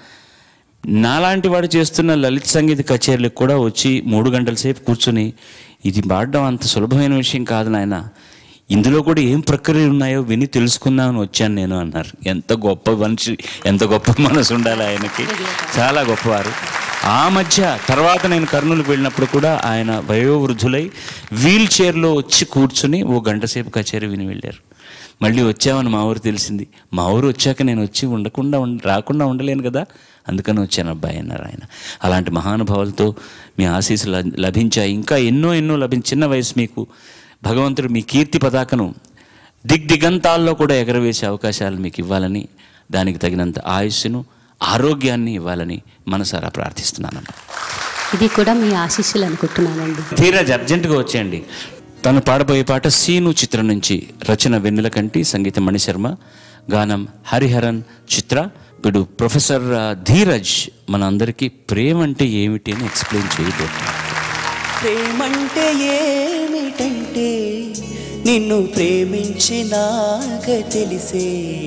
నాలాంటి వాడు చేస్తున్న లలిత సంగీత కచేరీలకు కూడా వచ్చి మూడు గంటల సేపు కూర్చుని ఇది పాడడం అంత సులభమైన విషయం కాదు నాయన ఇందులో కూడా ఏం ప్రక్రియలు ఉన్నాయో విని తెలుసుకుందామని వచ్చాను నేను అన్నారు ఎంత గొప్ప మనిషి ఎంత గొప్ప మనసు ఉండాలి ఆయనకి చాలా గొప్పవారు ఆ మధ్య తర్వాత నేను కర్నూలుకు వెళ్ళినప్పుడు కూడా ఆయన వయోవృద్ధులై వీల్ చైర్లో వచ్చి కూర్చుని ఓ గంట సేపు కచేరీ విని వెళ్ళారు మళ్ళీ వచ్చామని మా ఊరు తెలిసింది మా ఊరు వచ్చాక నేను వచ్చి ఉండకుండా ఉండ రాకుండా ఉండలేను కదా అందుకని వచ్చాను అబ్బాయి అన్నారు ఆయన అలాంటి మహానుభావులతో మీ ఆశీస్సులు ల- లభించాయి ఇంకా ఎన్నో ఎన్నో లభించి చిన్న వయసు మీకు భగవంతుడు మీ కీర్తి పతాకను దిగ్దిగంతాల్లో కూడా ఎగరవేసే అవకాశాలు మీకు ఇవ్వాలని దానికి తగినంత ఆయుస్సును ఆరోగ్యాన్ని ఇవ్వాలని మనసారా ప్రార్థిస్తున్నానమ్మా ఇది కూడా మీ ఆశీస్సులు అనుకుంటున్నానండి ధీరజ్ అర్జెంటుగా వచ్చేయండి తను పాడబోయే పాట సీను చిత్రం నుంచి రచన వెన్నెల కంటి సంగీతం మణిశర్మ గానం హరిహరన్ చిత్ర ఇప్పుడు ప్రొఫెసర్ ఆ, ధీరజ్ మన అందరికీ ప్రేమ అంటే ఏమిటి అని ఎక్స్ప్లెయిన్ చేయబోతున్నారు ప్రేమంటే ఏమిటంటే నిన్ను ప్రేమించినాక తెలిసే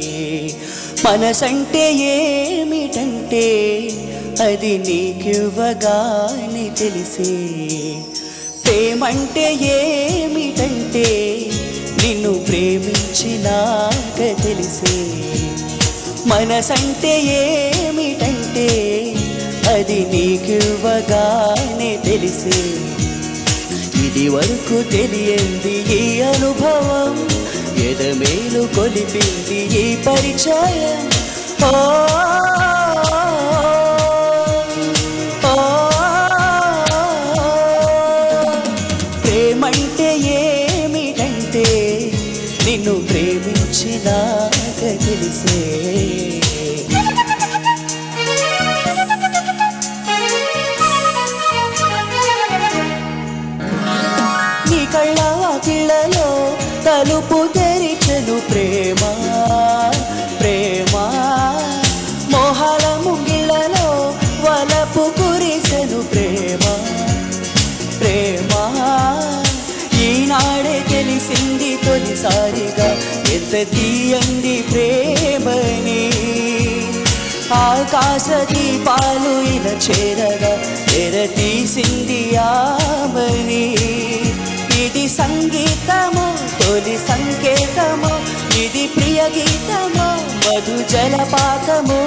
మనసంటే ఏమిటంటే అది నీకివ్వగానే తెలిసే ప్రేమంటే ఏమిటంటే నిన్ను ప్రేమించినాక తెలిసే మనసంటే ఏమిటంటే అది నీకివ్వగానే తెలిసే ఇది వరకు తెలియంది ఈ అనుభవం ఎదమేలు కొలిపింది ఈ పరిచయం ఓ, ఓ, ప్రేమంటే ఏమిటంటే నిన్ను ప్రేమించినాక తెలిసే నీ కళ్ళ వాకిళ్ళలో తలుపు తెరిచెను ప్రేమ ప్రేమ మోహాల ముంగిళ్ళలో వలపు కురిసెను ప్రేమ ప్రేమ ఈనాడే తెలిసింది తొలిసారిగా ఎంత తీయంది ప్రేమని ఆకాశ దీపాలు ఇలా చేరగా తెర తీసింది ఆమని ఇది సంగీతము తొలి సంకేతము ఇది ప్రియ గీతము మధు జలపాతము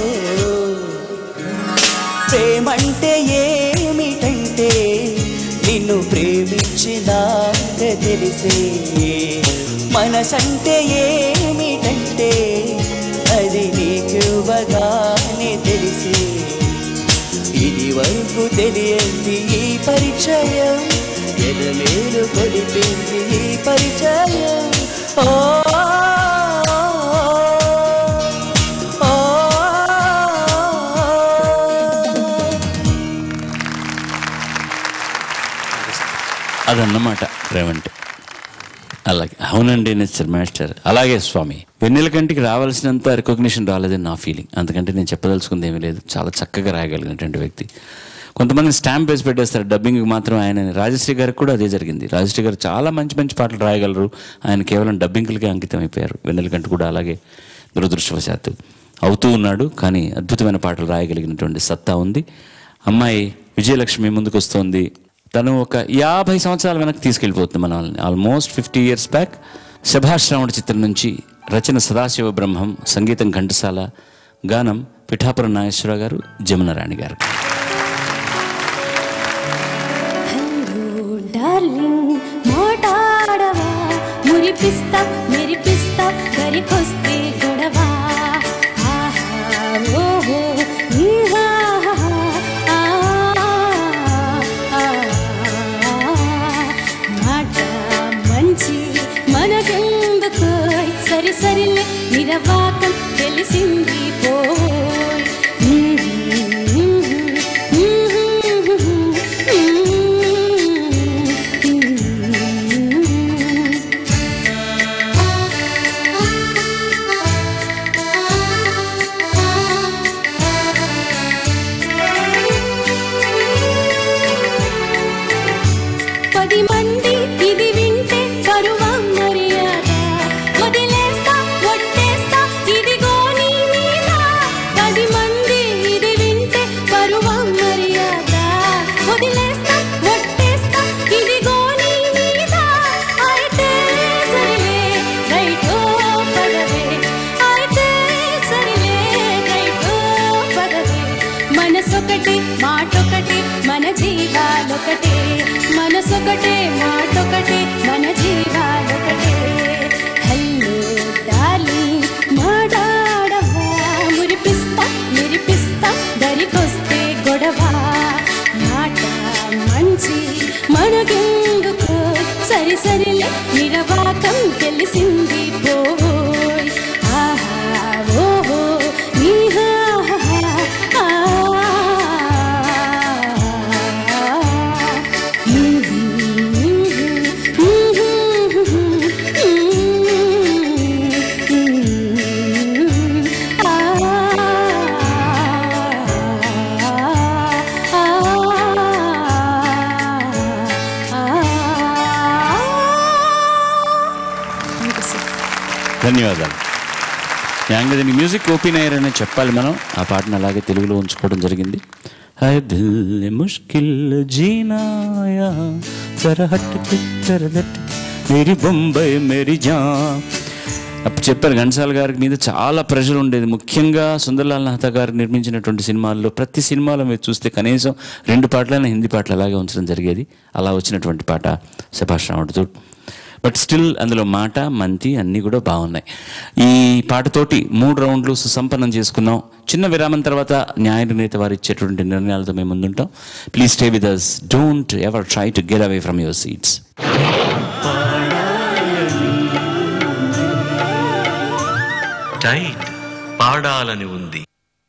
ప్రేమంటే ఏమిటంటే నిన్ను ప్రేమించినాక తెలిసే మనసంటే ఏమిటంటే అది నీకివ్వగానే తెలిసే ఇది వరకు తెలియంది ఈ పరిచయం ఎదమేలు కొలిపింది ఈ పరిచయం ఓ అదన్నమాట ప్రేమ అంటే అలాగే అవునండి మిస్టర్ మాస్టర్ అలాగే స్వామి వెన్నెల కంటికి రావాల్సినంత రికగ్నిషన్ రాలేదని నా ఫీలింగ్ అందుకంటే నేను చెప్పదలుచుకుంది ఏమీ లేదు చాలా చక్కగా రాయగలిగినటువంటి వ్యక్తి కొంతమంది స్టాంప్ వేసి పెట్టేస్తారు డబ్బింగ్కి మాత్రం ఆయన రాజశ్రీ గారికి కూడా అదే జరిగింది రాజశ్రీ గారు చాలా మంచి మంచి పాటలు రాయగలరు ఆయన కేవలం డబ్బింగ్లకే అంకితం అయిపోయారు వెన్నెల కంటి కూడా అలాగే దురదృష్టవశాత్తు అవుతూ ఉన్నాడు కానీ అద్భుతమైన పాటలు రాయగలిగినటువంటి సత్తా ఉంది అమ్మాయి విజయలక్ష్మి ముందుకు వస్తోంది తను ఒక యాభై సంవత్సరాల వెనక్కి తీసుకెళ్ళిపోతుంది మనల్ని ఆల్మోస్ట్ ఫిఫ్టీ ఇయర్స్ బ్యాక్ శభాశ్రావణ చిత్రం నుంచి రచన సదాశివ బ్రహ్మం సంగీతం ఘంటసాల గానం పిఠాపురం నాగేశ్వరరావు గారు జమునరాణి గారు హలో డార్లింగ్ మాటాడవా మురిపిస్తా మెరిపిస్తా గరికొస్తే గొడవ ఆహా ఓహో ఈహా ఆ, ఆ, మాట మంచి మనకెందుకు సరి సరిలే నిరవాకం తెలిసింది పోయ్ పది మంది ఇది వింటే కరువా మర్యాద వదిలేస్తా వట్టేస్తా ఇదిగో నీ మీద పది మంది ఇది వింటే కరువా మర్యాద వదిలేస్తా వట్టేస్తా ఇదిగో నీ మీద అయితే సరిలే రైటో పదవే అయితే సరిలే రైటో పదవే మనసొకటి మాటొకటి మన జీవాలొకటే మనసొకటే మాటొకటే మన జీవాలొకటే హలో డార్లింగ్ మాడాడవా మురిపిస్తా మురిపిస్తా దరికొస్తే గొడవ మాట మంచి మనకెందుకు సరి సరిలే నిరవాకం తెలిసింది పోయ్ ఆహా ఓహో నీహా ఆ, ధన్యవాదాలు యాంగ దీనికి మ్యూజిక్ ఓపెన్ అయ్యారని చెప్పాలి మనం ఆ పాటను అలాగే తెలుగులో ఉంచుకోవడం జరిగింది హై దిల్ ముష్కిల్ జీనాయా జర హట్ జర దట్ మేరీ బొంబాయి మేరీ జా అప్పుడు చెప్పారు ఘంటసాల గారి మీద చాలా ప్రెషర్ ఉండేది ముఖ్యంగా సుందర్లాల్ మెహతా గారు నిర్మించినటువంటి సినిమాల్లో ప్రతి సినిమాలో మీరు చూస్తే కనీసం రెండు పాటలైనా హిందీ పాటలు అలాగే ఉంచడం జరిగేది అలా వచ్చినటువంటి పాట సుభాష్ రాముడితో బట్ స్టిల్ అందులో మాట మంతి అన్నీ కూడా బాగున్నాయి ఈ పాటతోటి మూడు రౌండ్లు సుసంపన్నం చేసుకున్నాం చిన్న విరామం తర్వాత న్యాయ నిర్ణీత వారు ఇచ్చేటువంటి నిర్ణయాలతో మేము ముందుంటాం please stay with us don't ever try to get away from your seats tight పాడాలని ఉంది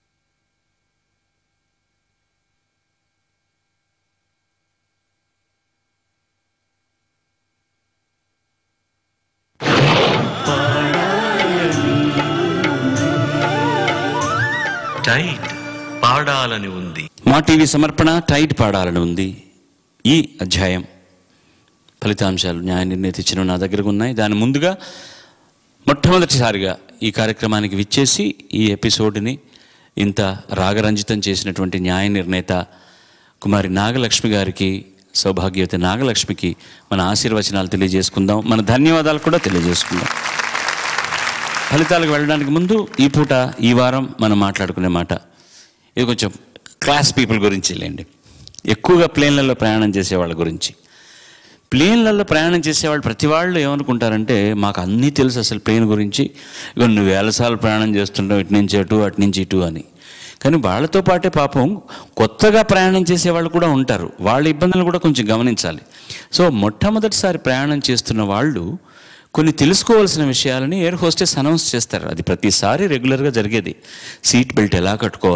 టైట్ పాడాలని ఉంది మా టీవీ సమర్పణ టైట్ పాడాలని ఉంది ఈ అధ్యాయం ఫలితాంశాలు న్యాయ నిర్ణీత ఇచ్చిన నా దగ్గరకు ఉన్నాయి దాని ముందుగా మొట్టమొదటిసారిగా ఈ కార్యక్రమానికి విచ్చేసి ఈ ఎపిసోడ్ని ఇంత రాగరంజితం చేసినటువంటి న్యాయ నిర్ణేత కుమారి నాగలక్ష్మి గారికి సౌభాగ్యవతి నాగలక్ష్మికి మన ఆశీర్వచనాలు తెలియజేసుకుందాం మన ధన్యవాదాలు కూడా తెలియజేసుకుందాం ఫలితాలకు వెళ్ళడానికి ముందు ఈ పూట ఈ వారం మనం మాట్లాడుకునే మాట ఇది కొంచెం క్లాస్ పీపుల్ గురించి లేండి ఎక్కువగా ప్లేన్లలో ప్రయాణం చేసే వాళ్ళ గురించి ప్లేన్లలో ప్రయాణం చేసేవాళ్ళు ప్రతి వాళ్ళు ఏమనుకుంటారంటే మాకు అన్నీ తెలుసు అసలు ప్లేన్ గురించి ఇక నువ్వు వేల సార్లు ప్రయాణం చేస్తుంటావు ఇటు నుంచి అటు అటు నుంచి ఇటు అని కానీ వాళ్ళతో పాటే పాపం కొత్తగా ప్రయాణం చేసేవాళ్ళు కూడా ఉంటారు వాళ్ళ ఇబ్బందులు కూడా కొంచెం గమనించాలి సో మొట్టమొదటిసారి ప్రయాణం చేస్తున్న వాళ్ళు కొన్ని తెలుసుకోవాల్సిన విషయాలని ఎయిర్ హోస్టెస్ అనౌన్స్ చేస్తారు అది ప్రతిసారి రెగ్యులర్గా జరిగేది సీట్ బెల్ట్ ఎలా కట్టుకోవాలి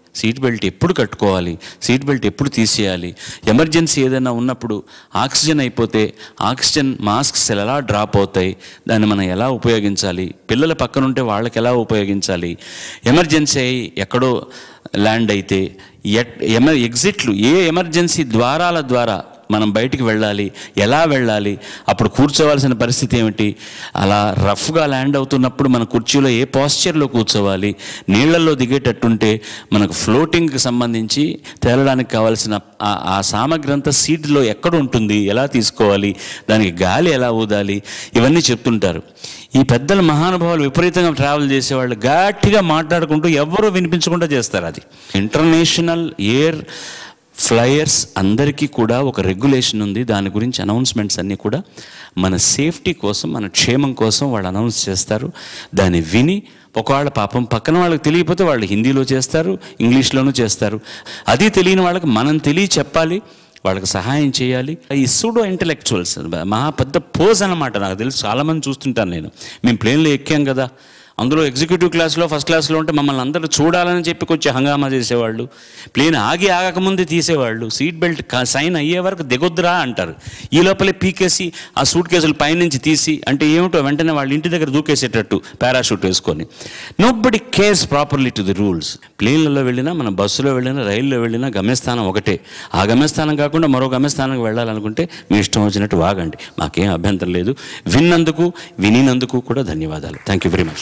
సీట్ బెల్ట్ ఎప్పుడు కట్టుకోవాలి సీట్ బెల్ట్ ఎప్పుడు తీసేయాలి ఎమర్జెన్సీ ఏదైనా ఉన్నప్పుడు ఆక్సిజన్ అయిపోతే ఆక్సిజన్ మాస్క్స్ ఎలా డ్రాప్ అవుతాయి దాన్ని మనం ఎలా ఉపయోగించాలి పిల్లల పక్కన ఉంటే వాళ్ళకి ఎలా ఉపయోగించాలి ఎమర్జెన్సీ అయి ఎక్కడో ల్యాండ్ అయితే ఎట్ ఎమ ఎగ్జిట్లు ఏ ఎమర్జెన్సీ ద్వారాల ద్వారా మనం బయటికి వెళ్ళాలి ఎలా వెళ్ళాలి అప్పుడు కూర్చోవాల్సిన పరిస్థితి ఏమిటి అలా రఫ్గా ల్యాండ్ అవుతున్నప్పుడు మన కుర్చీలో ఏ పాస్చర్లో కూర్చోవాలి నీళ్లలో దిగేటట్టుంటే మనకు ఫ్లోటింగ్కి సంబంధించి తేలడానికి కావాల్సిన ఆ- ఆ సామగ్రి అంతా సీట్లో ఎక్కడ ఉంటుంది ఎలా తీసుకోవాలి దానికి గాలి ఎలా ఊదాలి ఇవన్నీ చెప్తుంటారు ఈ పెద్దల మహానుభావులు విపరీతంగా ట్రావెల్ చేసేవాళ్ళు గట్టిగా మాట్లాడుకుంటూ ఎవరూ వినిపించకుండా చేస్తారు అది ఇంటర్నేషనల్ ఎయిర్ ఫ్లయర్స్ అందరికీ కూడా ఒక రెగ్యులేషన్ ఉంది దాని గురించి అనౌన్స్మెంట్స్ అన్నీ కూడా మన సేఫ్టీ కోసం మన క్షేమం కోసం వాళ్ళు అనౌన్స్ చేస్తారు దాన్ని విని ఒకవేళ పాపం పక్కన వాళ్ళకి తెలియకపోతే వాళ్ళు హిందీలో చేస్తారు ఇంగ్లీష్లోనూ చేస్తారు అది తెలియని వాళ్ళకి మనం తెలియ చెప్పాలి వాళ్ళకి సహాయం చేయాలి ఈ సూడో ఇంటలెక్చువల్స్ మహా పెద్ద పోజ్ అనమాట నాకు తెలుసు చాలామంది చూస్తుంటాను నేను మేము ప్లేన్లో ఎక్కాం కదా అందులో ఎగ్జిక్యూటివ్ క్లాస్లో ఫస్ట్ క్లాస్లో ఉంటే మమ్మల్ని అందరూ చూడాలని చెప్పి కొంచెం హంగామా చేసేవాళ్ళు ప్లేన్ ఆగి ఆగకముందే తీసేవాళ్ళు సీట్ బెల్ట్ కా- సైన్ అయ్యే వరకు దిగొద్దురా అంటారు ఈ లోపలే పీకేసి ఆ సూట్ కేసులు పైనుంచి తీసి అంటే ఏమిటో వెంటనే వాళ్ళ ఇంటి దగ్గర దూకేసేటట్టు పారాషూట్ వేసుకొని nobody cares properly to the rules ప్లేన్లలో వెళ్ళినా మన బస్సులో వెళ్ళినా రైల్లో వెళ్ళినా గమ్యస్థానం ఒకటే ఆ గమ్యస్థానం కాకుండా మరో గమ్యస్థానానికి వెళ్ళాలనుకుంటే మీ ఇష్టం వచ్చినట్టు వాగండి మాకేం అభ్యంతరం లేదు విన్నందుకు వినినందుకు కూడా ధన్యవాదాలు thank you very much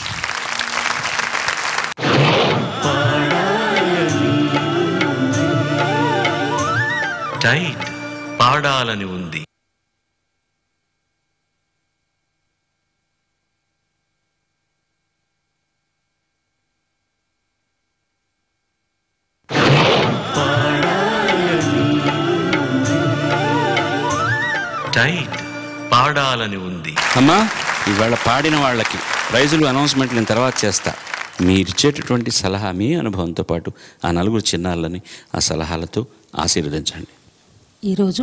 tight పాడాలని ఉంది టైట్ పాడాలని ఉంది అమ్మా ఇవాళ పాడిన వాళ్ళకి ప్రైజులు అనౌన్స్మెంట్ నేను తర్వాత చేస్తా మీరు ఇచ్చేటటువంటి సలహా మీ అనుభవంతో పాటు ఆ నలుగురు చిన్నారులని ఆ సలహాలతో ఆశీర్వదించండి ఈరోజు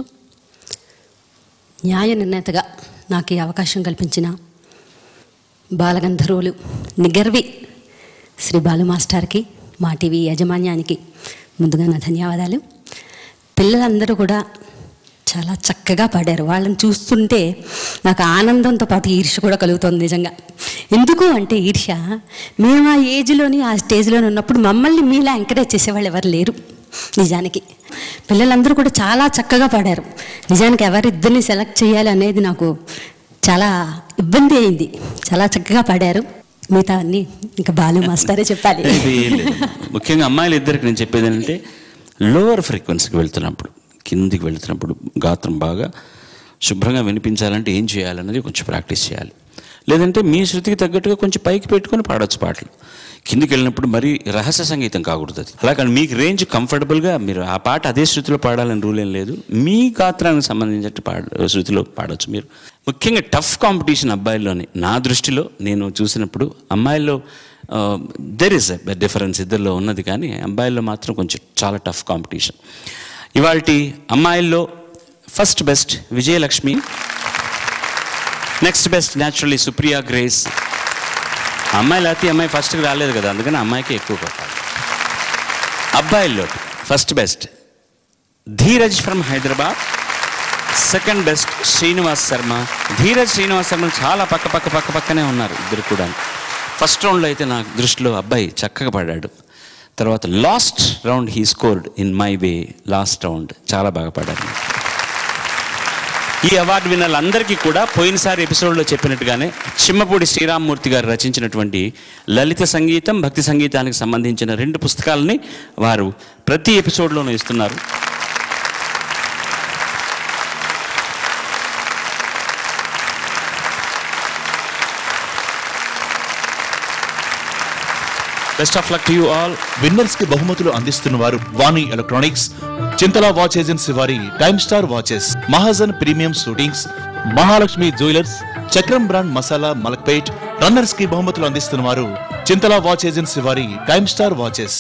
న్యాయ నిర్ణేతగా నాకు ఈ అవకాశం కల్పించిన బాలగంధర్వులు నిగర్వి శ్రీ బాలు మాస్టర్కి మా టీవీ యాజమాన్యానికి ముందుగా నా ధన్యవాదాలు పిల్లలందరూ కూడా చాలా చక్కగా పాడారు వాళ్ళని చూస్తుంటే నాకు ఆనందంతో పాటు ఈర్ష్య కూడా కలుగుతుంది నిజంగా ఎందుకు అంటే ఈర్ష్య మేము ఆ ఏజ్లోని ఆ స్టేజ్లోని ఉన్నప్పుడు మమ్మల్ని మీలా ఎంకరేజ్ చేసేవాళ్ళు ఎవరు లేరు నిజానికి పిల్లలందరూ కూడా చాలా చక్కగా పాడారు నిజానికి ఎవరిద్దరిని సెలెక్ట్ చేయాలి అనేది నాకు చాలా ఇబ్బంది అయింది చాలా చక్కగా పాడారు మిగతా అన్ని ఇంకా బాలు మాస్టరే చెప్పాలి ఇది ఏం లేదు. ముఖ్యంగా అమ్మాయిలు ఇద్దరికి నేను చెప్పేది ఏంటంటే లోవర్ ఫ్రీక్వెన్సీకి వెళ్తున్నప్పుడు కిందికి వెళ్తున్నప్పుడు గాత్రం బాగా శుభ్రంగా వినిపించాలంటే ఏం చేయాలన్నది కొంచెం ప్రాక్టీస్ చేయాలి లేదంటే మీ శృతికి తగ్గట్టుగా కొంచెం పైకి పెట్టుకొని పాడొచ్చు పాటలు కిందికి వెళ్ళినప్పుడు మరీ రహస్య సంగీతం కాకూడదు అది అలా కానీ మీకు రేంజ్ కంఫర్టబుల్గా మీరు ఆ పాట అదే శృతిలో పాడాలని రూల్ ఏం లేదు మీ గాత్రానికి సంబంధించినట్టు పాడ శృతిలో పాడొచ్చు మీరు ముఖ్యంగా టఫ్ కాంపిటీషన్ అబ్బాయిల్లోని నా దృష్టిలో నేను చూసినప్పుడు అమ్మాయిల్లో దెర్ ఇస్ ఎ డిఫరెన్స్ ఇద్దరిలో ఉన్నది కానీ అబ్బాయిల్లో మాత్రం కొంచెం చాలా టఫ్ కాంపిటీషన్ ఇవాళ అమ్మాయిల్లో first best Vijayalakshmi next best naturally Supriya Grace అమ్మాయి లేకపోతే ఈ అమ్మాయి ఫస్ట్కి రాలేదు కదా అందుకని అమ్మాయికి ఎక్కువ కొట్టాలి అబ్బాయిల్లో first best Dheeraj from Hyderabad second best Srinivas Sharma Dheeraj Srinivas Sharma చాలా పక్క పక్క పక్క పక్కనే ఉన్నారు ఇద్దరు కూడా ఫస్ట్ రౌండ్లో అయితే నా దృష్టిలో అబ్బాయి చక్కగా పాడాడు తర్వాత last round he scored in my way last round చాలా బాగా పాడాడు ఈ అవార్డు విన్నర్లందరికీ కూడా పోయినసారి ఎపిసోడ్లో చెప్పినట్టుగానే చిమ్మపూడి శ్రీరామ్మూర్తి గారు రచించినటువంటి లలిత సంగీతం భక్తి సంగీతానికి సంబంధించిన రెండు పుస్తకాలని వారు ప్రతి ఎపిసోడ్లోనూ ఇస్తున్నారు best of luck to you all winners కి బహుమతులు అందిస్తున్న వారు Vani electronics Chintala watch agency వారి time star watches Mahajan premium shootings Mahalakshmi jewellers Chakram brand masala Malakpet runners కి బహుమతులు అందిస్తున్న వారు చింతల వాచ్ ఏజెన్సీ వారి టైమ్ స్టార్ వాచెస్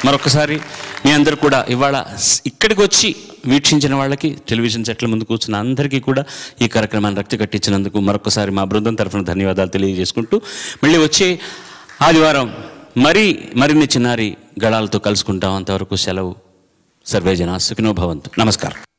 మరొకసారి మీ అందరు కూడా ఇవాళ స్- ఇక్కడికి వచ్చి వీక్షించిన వాళ్ళకి టెలివిజన్ సెట్ల ముందు కూర్చున్న అందరికీ కూడా ఈ కార్యక్రమాన్ని రక్తి కట్టించినందుకు మరొకసారి మా బృందం తరఫున ధన్యవాదాలు తెలియజేసుకుంటూ మళ్ళీ వచ్చే ఆదివారం మరీ మరిన్ని చిన్నారి గళాలతో కలుసుకుంటాం అంతవరకు సెలవు సర్వేజన సుఖినో భవంతు నమస్కారం